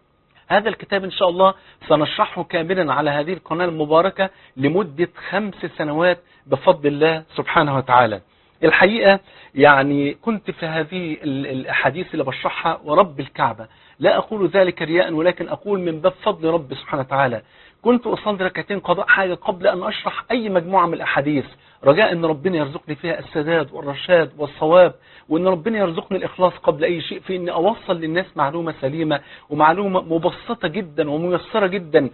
هذا الكتاب إن شاء الله سنشرحه كاملا على هذه القناة المباركة لمدة خمس سنوات بفضل الله سبحانه وتعالى الحقيقة يعني كنت في هذه الأحاديث اللي بشرحها ورب الكعبة لا أقول ذلك رياء ولكن أقول من باب فضل رب سبحانه وتعالى كنت أصلي ركعتين قضاء حاجة قبل أن أشرح أي مجموعة من الأحاديث رجاء أن ربنا يرزقني فيها السداد والرشاد والصواب وأن ربنا يرزقني الإخلاص قبل أي شيء في أني أوصل للناس معلومة سليمة ومعلومة مبسطة جدا وميسرة جدا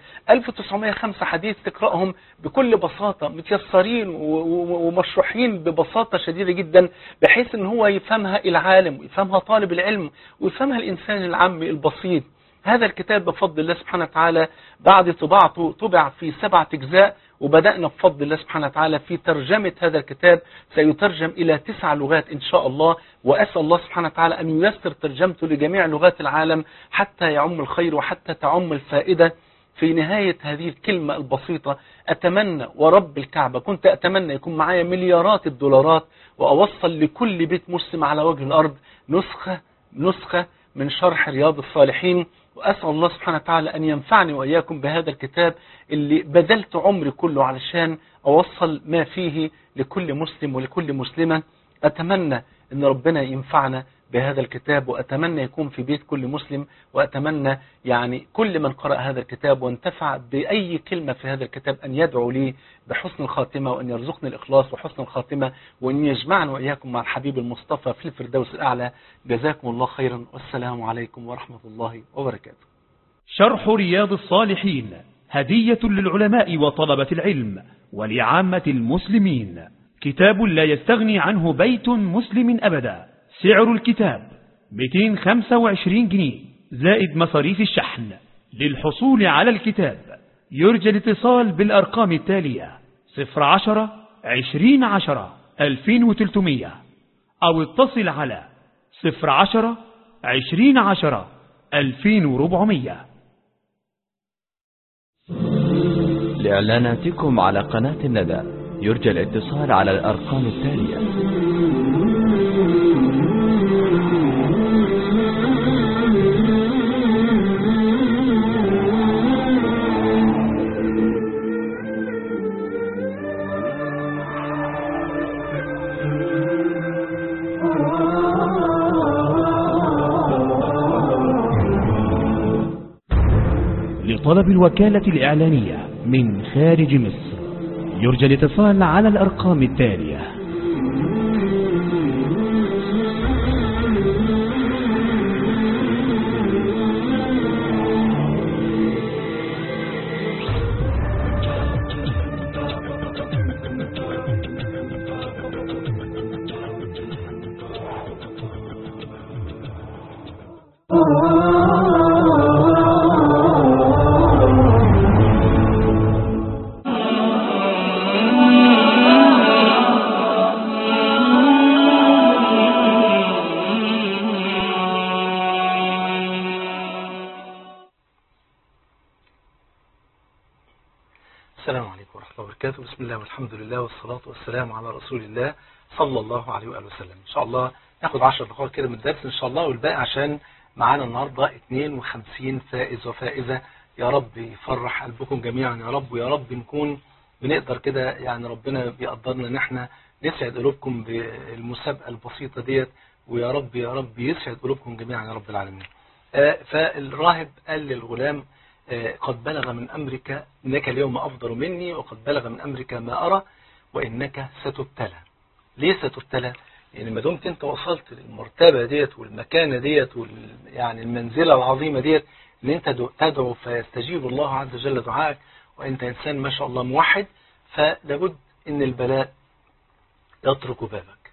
1905 حديث تقرأهم بكل بساطة متيسرين ومشروحين ببساطة شديدة جدا بحيث أن هو يفهمها العالم ويفهمها طالب العلم ويفهمها الإنسان العامي البسيط هذا الكتاب بفضل الله سبحانه وتعالى بعد طباعته طبع في سبعة أجزاء وبدأنا بفضل الله سبحانه وتعالى في ترجمة هذا الكتاب سيترجم إلى تسع لغات إن شاء الله وأسأل الله سبحانه وتعالى أن ييسر ترجمته لجميع لغات العالم حتى يعم الخير وحتى تعم الفائدة في نهاية هذه الكلمة البسيطة أتمنى ورب الكعبة كنت أتمنى يكون معايا مليارات الدولارات وأوصل لكل بيت مسلم على وجه الأرض نسخة نسخة من شرح رياض الصالحين وأسأل الله سبحانه وتعالى أن ينفعني وإياكم بهذا الكتاب اللي بذلت عمري كله علشان أوصل ما فيه لكل مسلم ولكل مسلمة أتمنى أن ربنا ينفعنا بهذا الكتاب وأتمنى يكون في بيت كل مسلم وأتمنى يعني كل من قرأ هذا الكتاب وانتفع بأي كلمة في هذا الكتاب أن يدعو لي بحسن الخاتمة وأن يرزقني الإخلاص وحسن الخاتمة وأن يجمعنا وإياكم مع الحبيب المصطفى في الفردوس الأعلى جزاكم الله خيرا والسلام عليكم ورحمة الله وبركاته شرح رياض الصالحين هدية للعلماء وطلبة العلم ولعامة المسلمين كتاب لا يستغني عنه بيت مسلم أبدا سعر الكتاب 225 جنيه زائد مصاريف الشحن للحصول على الكتاب يرجى الاتصال بالأرقام التالية 010 20 10 2300 أو اتصل على 010 20 10 2400 لإعلاناتكم على قناة الندى يرجى الاتصال على الأرقام التالية لطلب الوكالة الإعلانية من خارج مصر يرجى الاتصال على الأرقام التالية والحمد لله والصلاة والسلام على رسول الله صلى الله عليه وآله وسلم إن شاء الله ناخد 10 دقائق كده من الدرس إن شاء الله والباقي عشان معانا النهاردة 52 فائز وفائزة يا رب يفرح قلبكم جميعا يا رب ويا رب نكون بنقدر كده يعني ربنا بيقدرنا ان احنا نسعد قلوبكم بالمسابقة البسيطة ديت ويا رب يا رب يسعد قلوبكم جميعا يا رب العالمين آه، فالراهب قال للغلام آه، قد بلغ من أمرك إنك اليوم أفضل مني وقد بلغ من أمرك ما أرى وإنك ستبتلى ليه ستبتلى؟ يعني ما دمت أنت وصلت للمرتبة ديت والمكانة ديت وال يعني المنزلة العظيمة ديت إن أنت تدعو فيستجيب الله عز وجل دعائك وأنت إنسان ما شاء الله موحد فلابد إن البلاء يترك بابك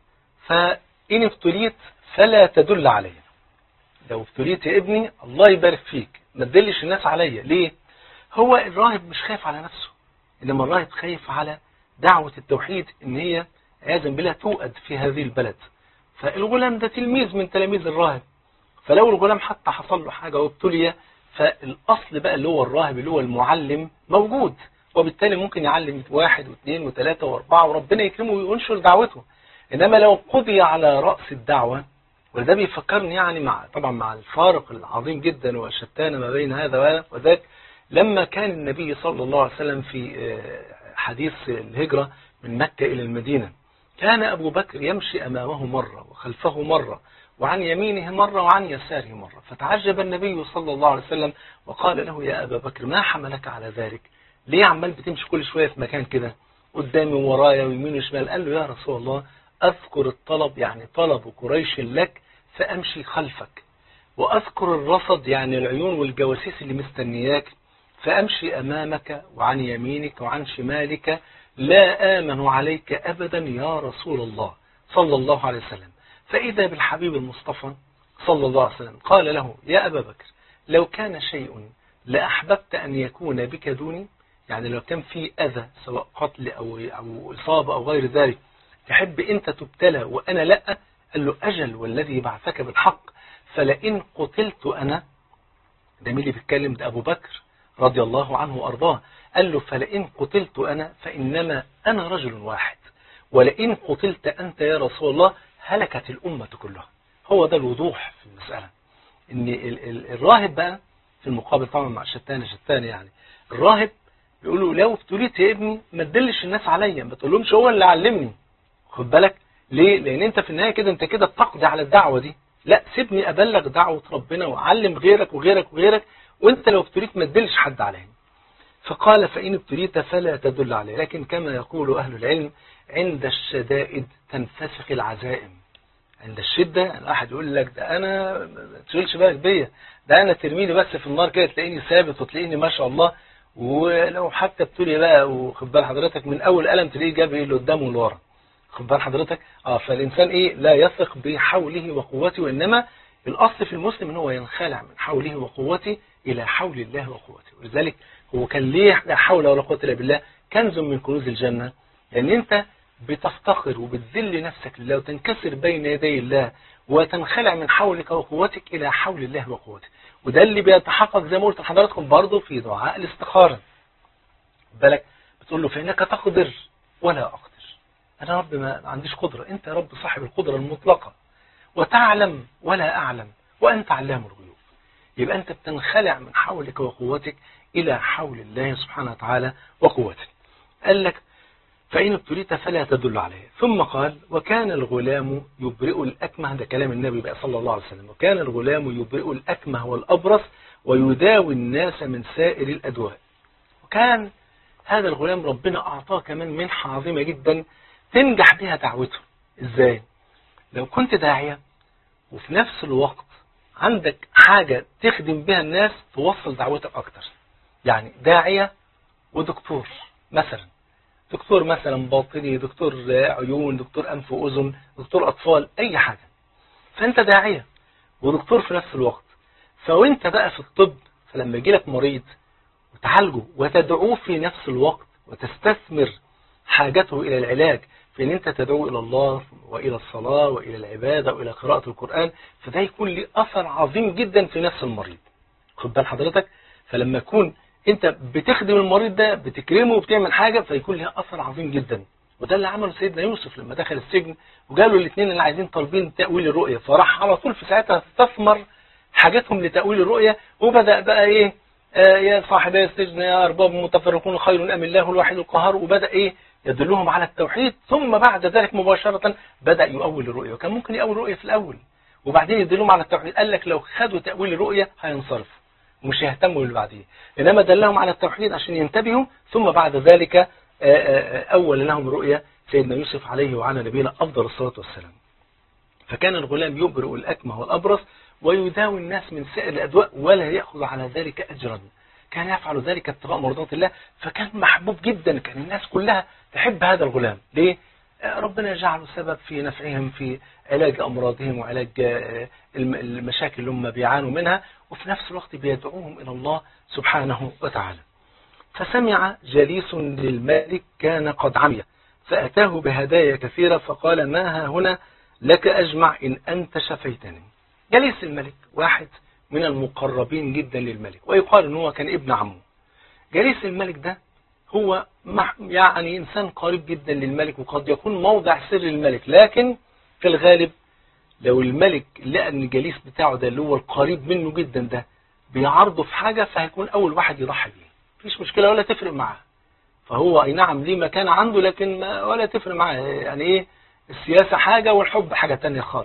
فإن ابتليت فلا تدل علي لو ابتليت يا ابني الله يبارك فيك ما تدلش الناس عليا ليه هو الراهب مش خايف على نفسه انما الراهب خايف على دعوة التوحيد ان هي عياذا بالله توأد في هذه البلد فالغلام ده تلميذ من تلاميذ الراهب فلو الغلام حتى حصل له حاجة وابتلي فالأصل بقى اللي هو الراهب اللي هو المعلم موجود وبالتالي ممكن يعلم واحد واثنين وثلاثة واربعة وربنا يكرمه وينشر دعوته إنما لو قضي على رأس الدعوة وده بيفكرني يعني مع طبعا مع الفارق العظيم جدا والشتان ما بين هذا وذاك لما كان النبي صلى الله عليه وسلم في حديث الهجرة من مكة إلى المدينة كان أبو بكر يمشي أمامه مرة وخلفه مرة وعن يمينه مرة وعن يساره مرة فتعجب النبي صلى الله عليه وسلم وقال له يا أبا بكر ما حملك على ذلك ليه عمال بتمشي كل شوية في مكان كده قدامي ورايا ويمين وشمال قال له يا رسول الله أذكر الطلب يعني طلب قريش لك فأمشي خلفك وأذكر الرصد يعني العيون والجواسيس اللي مستنياك فأمشي أمامك وعن يمينك وعن شمالك لا آمن عليك أبدا يا رسول الله صلى الله عليه وسلم فإذا بالحبيب المصطفى صلى الله عليه وسلم قال له يا أبا بكر لو كان شيء لأحببت أن يكون بك دوني يعني لو كان في أذى سواء قتل أو, أو إصابة أو غير ذلك تحب أنت تبتلى وأنا لأ قال له أجل والذي بعثك بالحق فلئن قتلت أنا ده مين اللي بيتكلم ده أبو بكر رضي الله عنه وأرضاه قال له فلئن قتلت أنا فإنما أنا رجل واحد ولئن قتلت أنت يا رسول الله هلكت الأمة كلها هو ده الوضوح في المسألة إن ال ال الراهب بقى في المقابل طبعا مع شتان شتان يعني الراهب بيقول له لو ابتليت يا ابني ما تدلش الناس عليا ما تقولهمش هو اللي علمني خد بالك ليه لان انت في النهايه كده انت كده بتقضي على الدعوه دي لا سيبني ابلغ دعوه ربنا واعلم غيرك وغيرك وغيرك وانت لو ابتليت ما تدلش حد عليا فقال فان ابتليت فلا تدل عليه لكن كما يقول اهل العلم عند الشدائد تنفسخ العزائم عند الشدة الواحد يقول لك ده أنا ما تشغلش بالك بيا ده أنا ترميني بس في النار كده تلاقيني ثابت وتلاقيني ما شاء الله ولو حتى ابتلي بقى وخد بال حضرتك من أول قلم تلاقيه جاب إيه لقدام ولورا خد بال حضرتك اه فالإنسان إيه لا يثق بحوله وقوته وإنما الأصل في المسلم إن هو ينخلع من حوله وقوته إلى حول الله وقوته ولذلك هو كان ليه لا حول ولا قوة إلا بالله كنز من كنوز الجنة لأن أنت بتفتقر وبتذل نفسك لله وتنكسر بين يدي الله وتنخلع من حولك وقوتك إلى حول الله وقوته وده اللي بيتحقق زي ما قلت لحضراتكم برضه في دعاء الاستخارة بالك بتقول له فإنك تقدر ولا أقدر أنا رب ما عنديش قدرة أنت يا رب صاحب القدرة المطلقة وتعلم ولا أعلم وأنت علام الغيوب يبقى أنت بتنخلع من حولك وقوتك إلى حول الله سبحانه وتعالى وقوته قال لك فإن ابتليت فلا تدل عليه ثم قال وكان الغلام يبرئ الأكمه ده كلام النبي بقى صلى الله عليه وسلم وكان الغلام يبرئ الأكمه والأبرص ويداوي الناس من سائر الأدواء وكان هذا الغلام ربنا أعطاه كمان منحة عظيمة جدا تنجح بها دعوته إزاي لو كنت داعية وفي نفس الوقت عندك حاجة تخدم بها الناس توصل دعوتك أكتر يعني داعية ودكتور مثلا دكتور مثلا باطني دكتور عيون دكتور أنف وأذن دكتور أطفال أي حاجة فأنت داعية ودكتور في نفس الوقت فوانت بقى في الطب فلما يجي لك مريض وتعالجه وتدعوه في نفس الوقت وتستثمر حاجته إلى العلاج في أن أنت تدعو إلى الله وإلى الصلاة وإلى العبادة وإلى قراءة القرآن فده يكون له أثر عظيم جدا في نفس المريض خد بال حضرتك فلما يكون انت بتخدم المريض ده بتكرمه وبتعمل حاجة فيكون لها اثر عظيم جدا وده اللي عمله سيدنا يوسف لما دخل السجن وقالوا الاثنين اللي عايزين طالبين تأويل الرؤية فراح على طول في ساعتها استثمر حاجاتهم لتأويل الرؤية وبدأ بقى ايه آه يا صاحبي السجن يا أرباب متفرقون خير أم الله الواحد القهار وبدأ ايه يدلهم على التوحيد ثم بعد ذلك مباشرة بدأ يؤول الرؤية وكان ممكن يؤول الرؤية في الأول وبعدين يدلهم على التوحيد قال لك لو خدوا تأويل الرؤية هينصرفوا ومش هيهتموا باللي بعديه إنما دلهم على التوحيد عشان ينتبهوا ثم بعد ذلك أول لهم رؤية سيدنا يوسف عليه وعلى نبينا أفضل الصلاة والسلام فكان الغلام يبرئ الأكمه والأبرص ويداوي الناس من سائر الأدواء ولا يأخذ على ذلك أجرا كان يفعل ذلك ابتغاء مرضات الله فكان محبوب جدا كان الناس كلها تحب هذا الغلام ليه؟ ربنا جعله سبب في نفعهم في علاج أمراضهم وعلاج المشاكل اللي هم بيعانوا منها وفي نفس الوقت بيدعوهم إلى الله سبحانه وتعالى فسمع جليس للملك كان قد عمي فأتاه بهدايا كثيرة فقال ما ها هنا لك أجمع إن أنت شفيتني جليس الملك واحد من المقربين جدا للملك ويقال أنه هو كان ابن عمه جليس الملك ده هو يعني إنسان قريب جدا للملك وقد يكون موضع سر الملك لكن في الغالب لو الملك لقى ان الجليس بتاعه ده اللي هو القريب منه جدا ده بيعرضه في حاجة فهيكون أول واحد يضحي بيه مفيش مشكلة ولا تفرق معاه فهو أي نعم ليه مكان عنده لكن ما ولا تفرق معاه يعني إيه السياسة حاجة والحب حاجة تانية خالص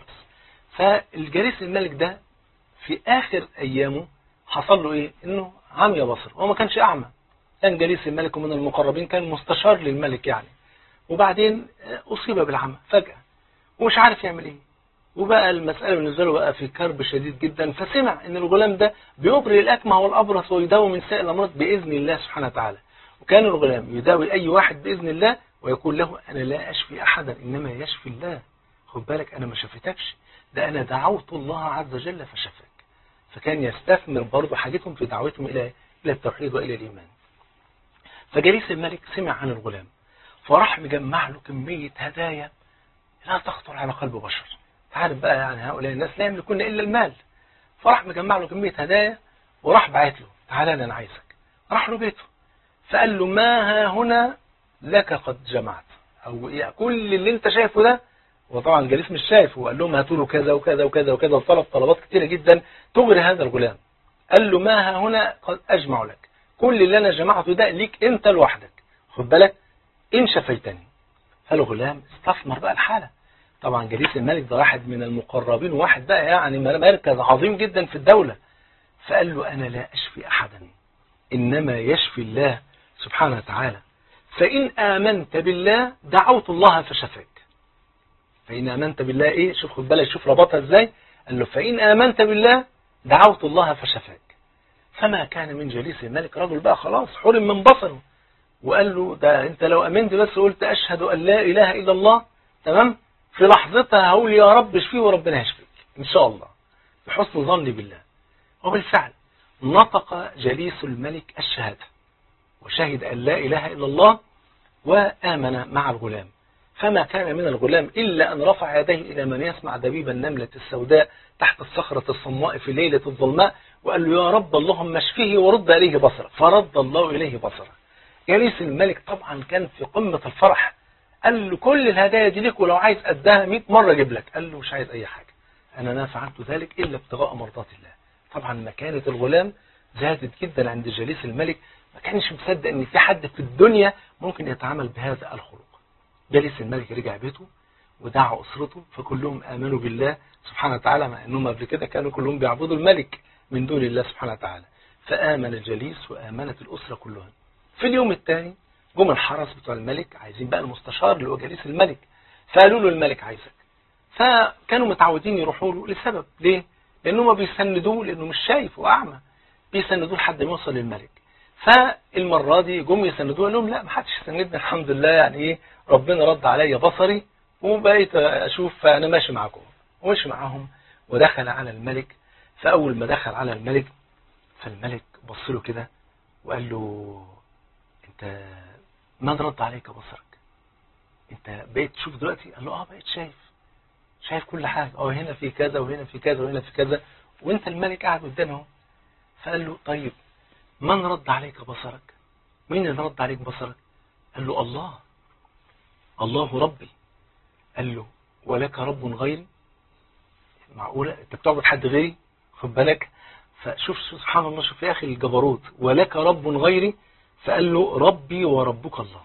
فالجليس الملك ده في آخر أيامه حصل له إيه إنه عمي بصر هو ما كانش أعمى كان جليس الملك ومن المقربين كان مستشار للملك يعني وبعدين أصيب بالعمى فجأة ومش عارف يعمل إيه وبقى المسألة بالنسبة له بقى في كرب شديد جدا فسمع ان الغلام ده بيبرئ الأكمه والأبرص ويداوي من سائر الأمراض بإذن الله سبحانه وتعالى وكان الغلام يداوي أي واحد بإذن الله ويقول له أنا لا أشفي أحدا إنما يشفي الله خد بالك أنا ما شفتكش ده أنا دعوت الله عز وجل فشفاك فكان يستثمر برضه حاجتهم في دعوتهم إلى إلى التوحيد وإلى الإيمان فجليس الملك سمع عن الغلام فراح مجمع له كمية هدايا لا تخطر على قلب بشر عارف بقى يعني هؤلاء الناس لا يملكون إلا المال فراح مجمع له كمية هدايا وراح بعت له تعالى أنا عايزك راح له بيته فقال له ما ها هنا لك قد جمعت أو إيه كل اللي أنت شايفه ده وطبعا الجليس مش شايفه وقال لهم هاتوا له كذا وكذا وكذا وكذا وطلب طلبات كتيرة جدا تغري هذا الغلام قال له ما ها هنا قد أجمع لك كل اللي أنا جمعته ده ليك أنت لوحدك خد بالك إن شفيتني فالغلام استثمر بقى الحالة طبعا جليس الملك ده واحد من المقربين واحد بقى يعني مركز عظيم جدا في الدولة فقال له أنا لا أشفي أحدا إنما يشفي الله سبحانه وتعالى فإن آمنت بالله دعوت الله فشفاك فإن آمنت بالله إيه شوف خد بالك شوف ربطها إزاي قال له فإن آمنت بالله دعوت الله فشفاك فما كان من جليس الملك رجل بقى خلاص حرم من بصره وقال له ده أنت لو أمنت بس قلت أشهد أن لا إله إلا الله تمام في لحظتها هقول يا رب اشفيه وربنا يشفيك إن شاء الله بحسن ظني بالله وبالفعل نطق جليس الملك الشهادة وشهد أن لا إله إلا الله وآمن مع الغلام فما كان من الغلام إلا أن رفع يديه إلى من يسمع دبيب النملة السوداء تحت الصخرة الصماء في ليلة الظلماء وقال له يا رب اللهم اشفيه ورد إليه بصره فرد الله إليه بصره جليس الملك طبعا كان في قمة الفرح قال له كل الهدايا دي ليك ولو عايز قدها 100 مرة اجيب لك قال له مش عايز أي حاجة أنا ما فعلت ذلك إلا ابتغاء مرضات الله طبعا مكانة الغلام زادت جدا عند جليس الملك ما كانش مصدق ان في حد في الدنيا ممكن يتعامل بهذا الخلق جليس الملك رجع بيته ودعا أسرته فكلهم آمنوا بالله سبحانه وتعالى مع أنهم قبل كده كانوا كلهم بيعبدوا الملك من دون الله سبحانه وتعالى فآمن الجليس وآمنت الأسرة كلها في اليوم الثاني جم الحرس بتوع الملك عايزين بقى المستشار اللي هو جليس الملك فقالوا له الملك عايزك فكانوا متعودين يروحوا له لسبب ليه؟ لأنه ما بيسندوه لأنه مش شايف هو أعمى بيسندوه لحد ما يوصل للملك فالمرة دي جم يسندوه قال لهم لا ما حدش يسندني الحمد لله يعني ايه ربنا رد عليا بصري وبقيت اشوف انا ماشي معاكم ومشي معاهم ودخل على الملك فاول ما دخل على الملك فالملك بص له كده وقال له انت ما رد عليك بصرك انت بقيت تشوف دلوقتي قال له اه بقيت شايف شايف كل حاجة اه هنا في كذا وهنا في كذا وهنا في كذا وانت الملك قاعد قدامه فقال له طيب من رد عليك بصرك مين اللي رد عليك بصرك قال له الله الله ربي قال له ولك رب غيري معقولة انت بتعبد حد غيري خد بالك فشوف سبحان الله شوف يا اخي الجبروت ولك رب غيري فقال له ربي وربك الله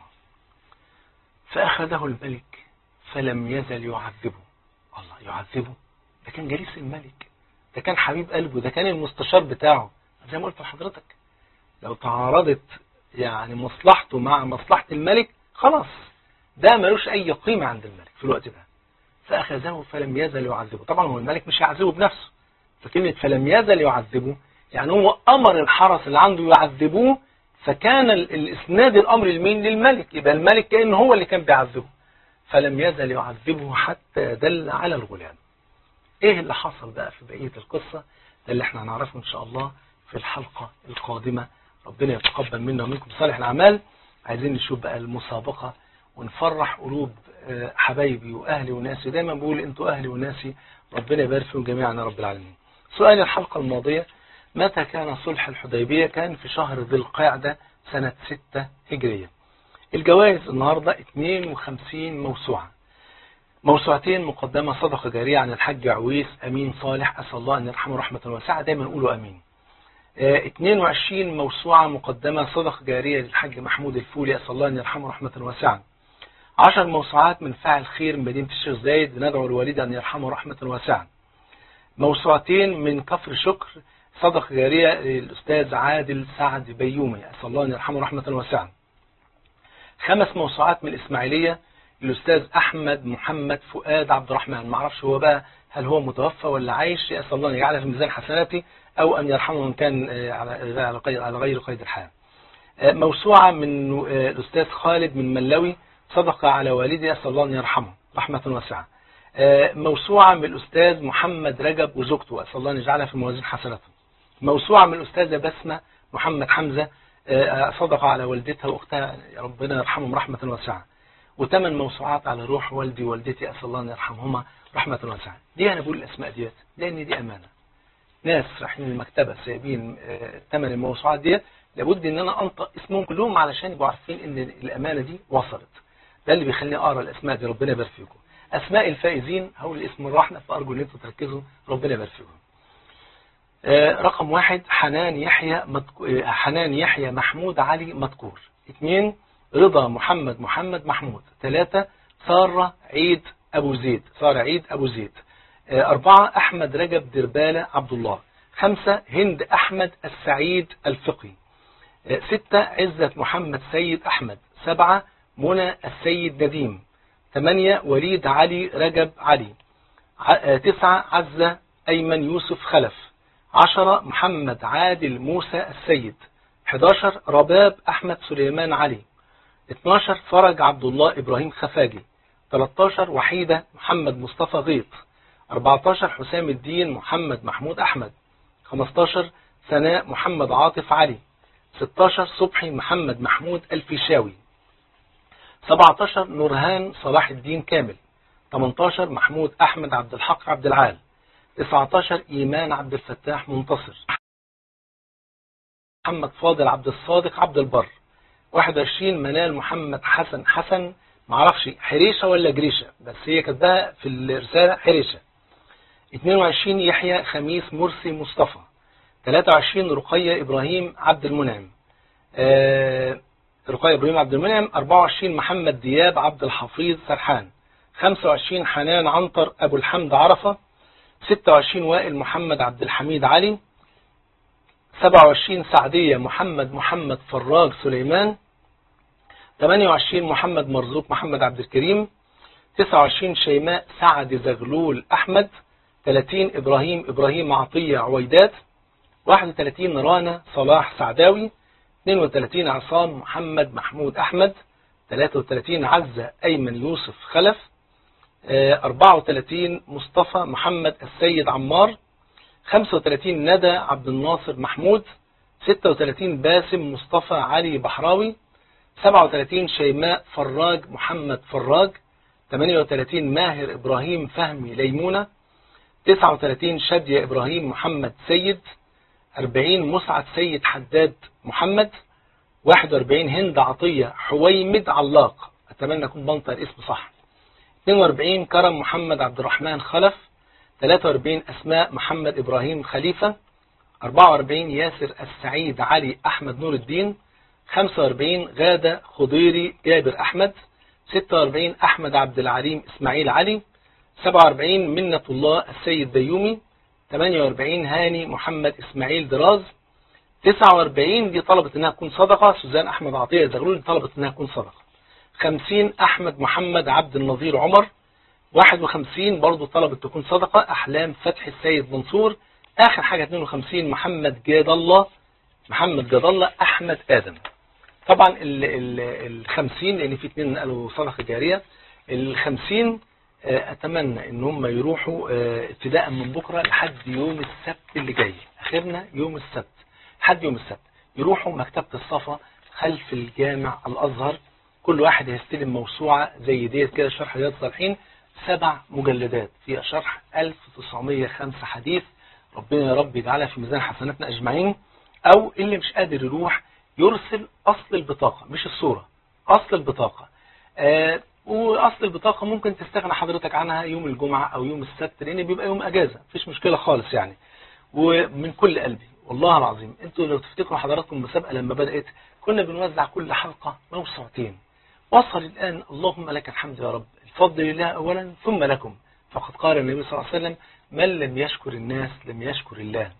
فأخذه الملك فلم يزل يعذبه الله يعذبه ده كان جليس الملك ده كان حبيب قلبه ده كان المستشار بتاعه زي ما قلت لحضرتك لو تعارضت يعني مصلحته مع مصلحة الملك خلاص ده ملوش أي قيمة عند الملك في الوقت ده فأخذه فلم يزل يعذبه طبعا هو الملك مش هيعذبه بنفسه فكلمة فلم يزل يعذبه يعني هو أمر الحرس اللي عنده يعذبوه فكان الإسناد الأمر لمين للملك يبقى الملك كأنه هو اللي كان بيعذبه فلم يزل يعذبه حتى دل على الغلام ايه اللي حصل بقى في بقية القصة ده اللي احنا هنعرفه ان شاء الله في الحلقة القادمة ربنا يتقبل منا ومنكم صالح الأعمال عايزين نشوف بقى المسابقة ونفرح قلوب حبايبي وأهلي وناسي دايما بقول انتوا أهلي وناسي ربنا يبارك فيهم جميعا يا رب العالمين سؤال الحلقة الماضية متى كان صلح الحديبية كان في شهر ذي القعدة سنة 6 هجرية الجوائز النهاردة 52 موسوعة موسوعتين مقدمة صدقة جارية عن الحاج عويس أمين صالح أسأل الله أن يرحمه رحمة واسعة دايما نقوله أمين 22 موسوعة مقدمة صدقة جارية للحاج محمود الفولي أسأل الله أن يرحمه رحمة واسعة 10 موسوعات من فاعل خير مدينة الشيخ زايد ندعو الوالد أن يرحمه رحمة واسعة موسوعتين من كفر شكر صدقة جارية للأستاذ عادل سعد بيومي أسأل الله أن يرحمه رحمة واسعة خمس موسوعات من الإسماعيلية الأستاذ أحمد محمد فؤاد عبد الرحمن ما اعرفش هو بقى هل هو متوفى ولا عايش أسأل الله أن يجعله في ميزان حسناتي أو أن يرحمه من كان على غير قيد الحياة موسوعة من الأستاذ خالد من ملوي صدقة على والدي أسأل الله أن يرحمه رحمة واسعة موسوعة من الأستاذ محمد رجب وزوجته أسأل الله أن يجعلها في موازين حسناته موسوعة من الأستاذة بسمة محمد حمزة صدقة على والدتها وأختها ربنا يرحمهم رحمة واسعة وثمان موسوعات على روح والدي ووالدتي أسأل الله أن يرحمهما رحمة واسعة دي أنا بقول الأسماء ديت لأن دي أمانة ناس رايحين المكتبة سايبين ثمان الموسوعات ديت لابد ان انا انطق اسمهم كلهم علشان يبقوا عارفين ان الامانة دي وصلت ده اللي بيخليني اقرا الاسماء دي ربنا يبارك فيكم اسماء الفائزين هقول الاسم الرحمة فارجو ان انتم تركزوا ربنا يبارك فيكم رقم واحد حنان يحيى مدك... حنان يحيى محمود علي مذكور اثنين رضا محمد محمد محمود ثلاثة سارة عيد أبو زيد سارة عيد أبو زيد أربعة أحمد رجب دربالة عبد الله خمسة هند أحمد السعيد الفقي ستة عزة محمد سيد أحمد سبعة منى السيد نديم ثمانية وليد علي رجب علي تسعة عزة أيمن يوسف خلف عشرة محمد عادل موسى السيد 11 رباب أحمد سليمان علي 12 فرج عبد الله إبراهيم خفاجي 13 وحيدة محمد مصطفى غيط 14 حسام الدين محمد محمود أحمد 15 سناء محمد عاطف علي 16 صبحي محمد محمود الفيشاوي 17 نورهان صلاح الدين كامل 18 محمود أحمد عبد الحق عبد العال 19 إيمان عبد الفتاح منتصر محمد فاضل عبد الصادق عبد البر 21 منال محمد حسن حسن معرفش حريشة ولا جريشة بس هي كاتباها في الرسالة حريشة 22 يحيى خميس مرسي مصطفى 23 رقية إبراهيم عبد المنعم آه رقية إبراهيم عبد المنعم 24 محمد دياب عبد الحفيظ سرحان 25 حنان عنتر أبو الحمد عرفة 26 وائل محمد عبد الحميد علي 27 سعدية محمد محمد فراج سليمان 28 محمد مرزوق محمد عبد الكريم 29 شيماء سعد زغلول أحمد 30 إبراهيم إبراهيم عطية عويدات 31 رانا صلاح سعداوي 32 عصام محمد محمود أحمد 33 عزة أيمن يوسف خلف 34 مصطفى محمد السيد عمار 35 ندى عبد الناصر محمود 36 باسم مصطفى علي بحراوي 37 شيماء فراج محمد فراج 38 ماهر إبراهيم فهمي ليمونة 39 شادية إبراهيم محمد سيد 40 مسعد سيد حداد محمد 41 هند عطية حويمد علاق أتمنى أكون بنطق الاسم صح 42 كرم محمد عبد الرحمن خلف 43 أسماء محمد إبراهيم خليفة 44 ياسر السعيد علي أحمد نور الدين 45 غادة خضيري جابر أحمد 46 أحمد عبد العليم إسماعيل علي 47 منة الله السيد ديومي 48 هاني محمد إسماعيل دراز 49 دي طلبت انها تكون صدقة سوزان احمد عطية زغلول دي طلبت انها تكون صدقة 50 احمد محمد عبد النظير عمر 51 برضو طلبت تكون صدقة احلام فتحي السيد منصور اخر حاجة 52 محمد جاد الله محمد جاد الله احمد ادم طبعا ال ال ال 50 لان في اثنين قالوا صدقة جارية ال 50 اتمنى ان هم يروحوا ابتداء من بكرة لحد يوم السبت اللي جاي اخرنا يوم السبت لحد يوم السبت يروحوا مكتبة الصفا خلف الجامع الازهر كل واحد هيستلم موسوعة زي ديت كده شرح رياض الصالحين سبع مجلدات فيها شرح 1905 حديث ربنا يا رب يجعلها في ميزان حسناتنا اجمعين او اللي مش قادر يروح يرسل اصل البطاقة مش الصورة اصل البطاقة آه واصل البطاقة ممكن تستغنى حضرتك عنها يوم الجمعة او يوم السبت لان بيبقى يوم اجازة مفيش مشكلة خالص يعني ومن كل قلبي والله العظيم انتوا لو تفتكروا حضراتكم المسابقة لما بدأت كنا بنوزع كل حلقة موسوعتين وصل الآن اللهم لك الحمد يا رب الفضل لله أولا ثم لكم فقد قال النبي صلى الله عليه وسلم من لم يشكر الناس لم يشكر الله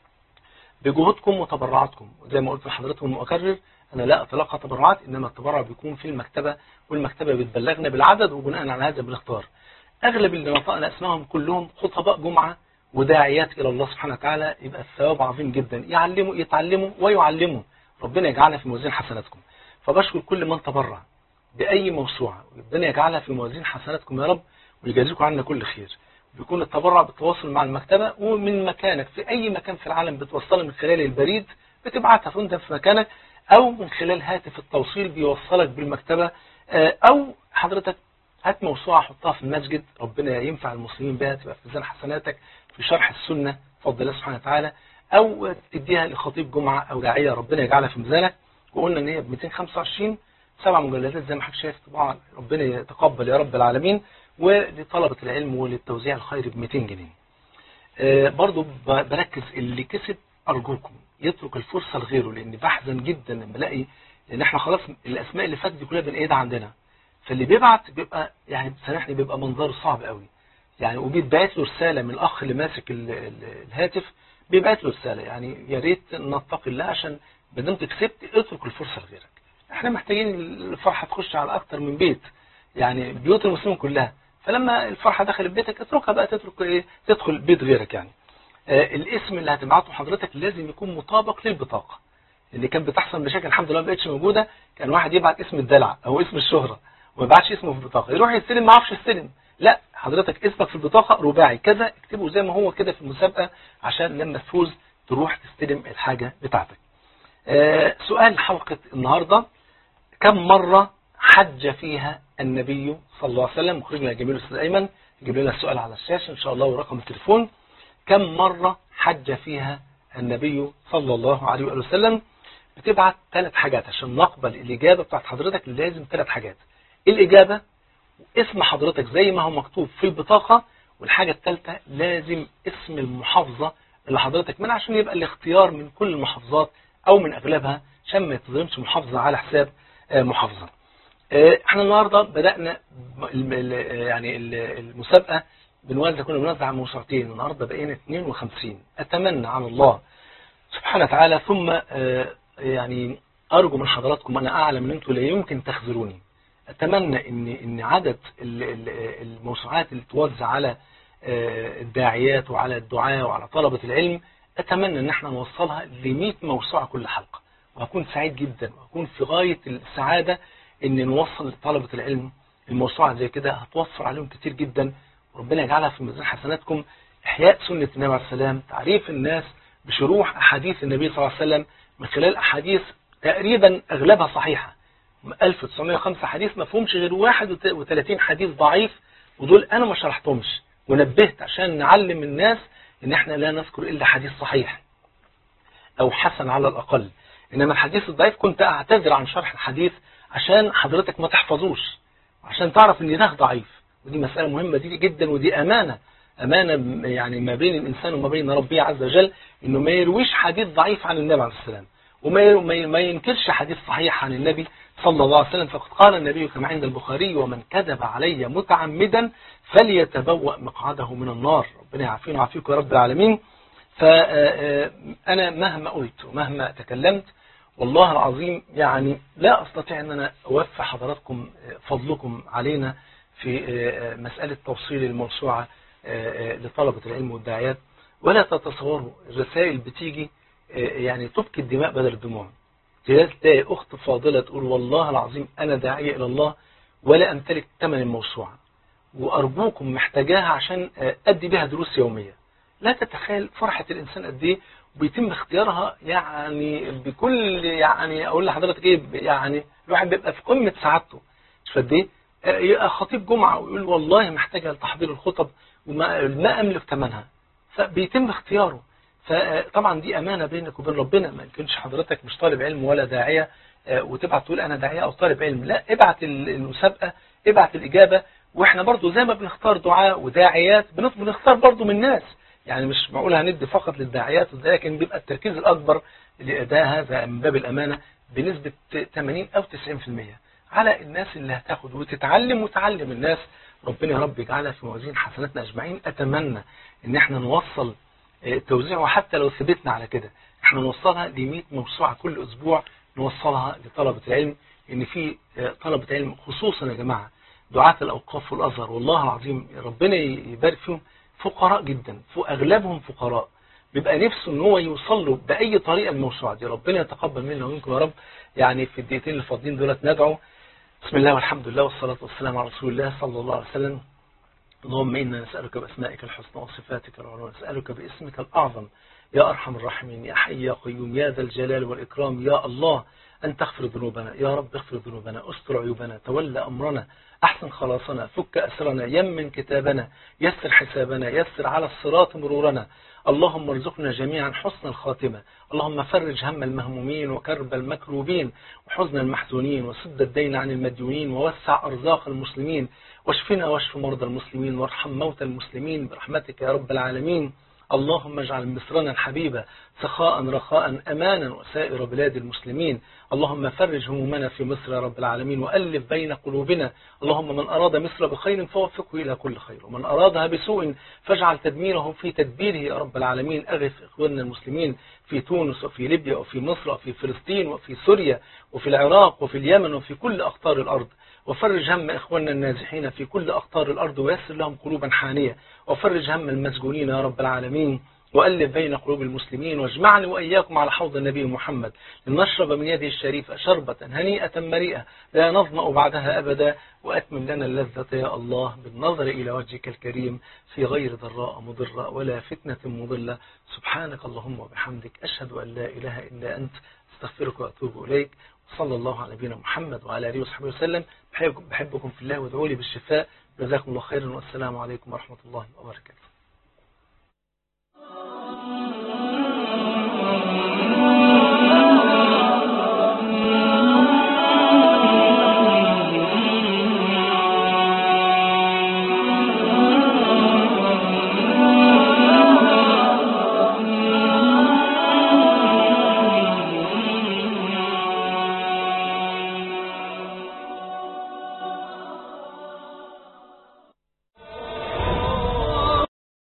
بجهودكم وتبرعاتكم وزي ما قلت لحضراتكم مؤكرر أنا لا أتلقى تبرعات إنما التبرع بيكون في المكتبة والمكتبة بتبلغنا بالعدد وبناء على هذا بنختار أغلب اللي نطقنا أسمائهم كلهم خطباء جمعة وداعيات إلى الله سبحانه وتعالى يبقى الثواب عظيم جدا يعلموا يتعلموا ويعلموا ربنا يجعلنا في موازين حسناتكم فبشكر كل من تبرع بأي موسوعة ربنا يجعلها في موازين حسناتكم يا رب ويجازيكم عنا كل خير بيكون التبرع بالتواصل مع المكتبة ومن مكانك في أي مكان في العالم بتوصلها من خلال البريد بتبعتها وانت في مكانك أو من خلال هاتف التوصيل بيوصلك بالمكتبة أو حضرتك هات موسوعة حطها في المسجد ربنا ينفع المسلمين بها تبقى في ميزان حسناتك في شرح السنة فضل الله سبحانه وتعالى أو تديها لخطيب جمعة أو داعية ربنا يجعلها في ميزانك وقلنا إن هي ب 225 سبع مجلدات زي ما حضرتك شايف طبعا ربنا يتقبل يا رب العالمين ولطلبة العلم وللتوزيع الخيري ب 200 جنيه آه برضو بركز اللي كسب أرجوكم يترك الفرصة لغيره لأن بحزن جدا لما الاقي لأن احنا خلاص الأسماء اللي فاتت دي كلها بنقيدها عندنا فاللي بيبعت بيبقى يعني سامحني بيبقى منظره صعب قوي يعني وبيتبعت له رسالة من الأخ اللي ماسك ال ال الهاتف بيبعت له رسالة يعني يا ريت نتقي الله عشان ما دمت كسبت اترك الفرصة لغيرك احنا محتاجين الفرحة تخش على أكتر من بيت يعني بيوت المسلمين كلها فلما الفرحة دخلت بيتك اتركها بقى تترك ايه تدخل بيت غيرك يعني آه الاسم اللي هتبعته حضرتك لازم يكون مطابق للبطاقة اللي كان بتحصل مشاكل الحمد لله ما بقتش موجودة كان واحد يبعت اسم الدلع او اسم الشهرة وما يبعتش اسمه في البطاقة يروح يستلم ما عرفش يستلم لا حضرتك اسمك في البطاقة رباعي كذا اكتبه زي ما هو كده في المسابقة عشان لما تفوز تروح تستلم الحاجة بتاعتك آه سؤال حلقة النهاردة كم مرة حج فيها النبي صلى الله عليه وسلم مخرجنا جميل الأستاذ أيمن يجيب لنا السؤال على الشاشة إن شاء الله ورقم التليفون كم مرة حج فيها النبي صلى الله عليه وسلم بتبعت ثلاث حاجات عشان نقبل الإجابة بتاعت حضرتك لازم ثلاث حاجات الإجابة اسم حضرتك زي ما هو مكتوب في البطاقة والحاجة الثالثة لازم اسم المحافظة اللي حضرتك من عشان يبقى الاختيار من كل المحافظات أو من أغلبها عشان ما يتظلمش محافظة على حساب محافظة احنا النهاردة بدأنا يعني المسابقة بنوزع كنا بنوزع موسوعتين النهاردة بقينا 52 أتمنى على الله سبحانه وتعالى ثم يعني أرجو من حضراتكم أنا أعلم أن أنتم لا يمكن تخذلوني أتمنى أن ان عدد الموسوعات اللي توزع على الداعيات وعلى الدعاء وعلى طلبة العلم أتمنى أن احنا نوصلها ل 100 موسوعة كل حلقة وهكون سعيد جدا وهكون في غاية السعادة ان نوصل لطلبة العلم الموسوعة زي كده هتوفر عليهم كتير جدا وربنا يجعلها في ميزان حسناتكم إحياء سنة النبي عليه السلام تعريف الناس بشروح أحاديث النبي صلى الله عليه وسلم من خلال أحاديث تقريبا أغلبها صحيحة 1905 حديث ما فهمش غير 31 حديث ضعيف ودول أنا ما شرحتهمش ونبهت عشان نعلم الناس ان احنا لا نذكر إلا حديث صحيح أو حسن على الأقل إنما الحديث الضعيف كنت أعتذر عن شرح الحديث عشان حضرتك ما تحفظوش عشان تعرف إن ده ضعيف ودي مسألة مهمة دي جدا ودي أمانة أمانة يعني ما بين الإنسان وما بين ربه عز وجل إنه ما يرويش حديث ضعيف عن النبي عليه السلام وما ما ينكرش حديث صحيح عن النبي صلى الله عليه وسلم فقد قال النبي كما عند البخاري ومن كذب علي متعمدا فليتبوأ مقعده من النار ربنا يعافينا ويعافيكم يا رب العالمين فأنا مهما قلت ومهما تكلمت والله العظيم يعني لا أستطيع أن أنا أوفى حضراتكم فضلكم علينا في مسألة توصيل الموسوعة لطلبة العلم والداعيات ولا تتصوروا الرسائل بتيجي يعني تبكي الدماء بدل الدموع تلاقي أخت فاضلة تقول والله العظيم أنا داعية إلى الله ولا أمتلك ثمن الموسوعة وأرجوكم محتاجاها عشان أدي بها دروس يومية لا تتخيل فرحة الإنسان قد إيه وبيتم اختيارها يعني بكل يعني أقول لحضرتك إيه يعني الواحد بيبقى في قمة سعادته مش قد إيه يبقى خطيب جمعة ويقول والله محتاجة لتحضير الخطب وما ما أملك ثمنها فبيتم اختياره فطبعا دي أمانة بينك وبين ربنا ما يمكنش حضرتك مش طالب علم ولا داعية وتبعت تقول أنا داعية أو طالب علم لا ابعت المسابقة ابعت الإجابة واحنا برضو زي ما بنختار دعاء وداعيات بنختار برضو من الناس يعني مش معقول هندي فقط للداعيات لكن بيبقى التركيز الأكبر لأداء هذا من باب الأمانة بنسبة 80 أو 90% على الناس اللي هتاخد وتتعلم وتعلم الناس ربنا يا رب يجعلها في موازين حسناتنا أجمعين أتمنى إن احنا نوصل التوزيع وحتى لو ثبتنا على كده احنا نوصلها ل 100 موسوعة كل أسبوع نوصلها لطلبة العلم إن في طلبة علم خصوصا يا جماعة دعاة الأوقاف والأزهر والله العظيم ربنا يبارك فيهم فقراء جدا أغلبهم فقراء بيبقى نفسه ان هو يوصل له بأي طريقة الموسوعة دي ربنا يتقبل منا ومنكم يا رب يعني في الدقيقتين اللي فاضلين دولت ندعو بسم الله والحمد لله والصلاة والسلام على رسول الله صلى الله عليه وسلم اللهم إنا نسألك بأسمائك الحسنى وصفاتك العلى نسألك باسمك الأعظم يا أرحم الراحمين يا حي يا قيوم يا ذا الجلال والإكرام يا الله أن تغفر ذنوبنا يا رب اغفر ذنوبنا استر عيوبنا تولى أمرنا أحسن خلاصنا فك أسرنا يمن كتابنا يسر حسابنا يسر على الصراط مرورنا اللهم ارزقنا جميعا حسن الخاتمة اللهم فرج هم المهمومين وكرب المكروبين وحزن المحزونين وسد الدين عن المديونين ووسع أرزاق المسلمين واشفنا واشف مرضى المسلمين وارحم موتى المسلمين برحمتك يا رب العالمين اللهم اجعل مصرنا الحبيبة سخاء رخاء أمانا وسائر بلاد المسلمين اللهم فرج همومنا في مصر يا رب العالمين وألف بين قلوبنا اللهم من أراد مصر بخير فوفقه إلى كل خير ومن أرادها بسوء فاجعل تدميره في تدبيره يا رب العالمين أغث إخواننا المسلمين في تونس وفي ليبيا وفي مصر وفي فلسطين وفي سوريا وفي العراق وفي اليمن وفي كل أقطار الأرض وفرج هم إخواننا النازحين في كل أقطار الأرض ويسر لهم قلوبا حانية وفرج هم المسجونين يا رب العالمين وألف بين قلوب المسلمين واجمعني وإياكم على حوض النبي محمد لنشرب من يده الشريفة شربة هنيئة مريئة لا نظمأ بعدها أبدا وأتمم لنا اللذة يا الله بالنظر إلى وجهك الكريم في غير ضراء مضرة ولا فتنة مضلة سبحانك اللهم وبحمدك أشهد أن لا إله إلا أنت استغفرك وأتوب إليك صلى الله على نبينا محمد وعلى آله وصحبه وسلم بحبكم في الله وادعوا لي بالشفاء جزاكم الله خيرا والسلام عليكم ورحمة الله وبركاته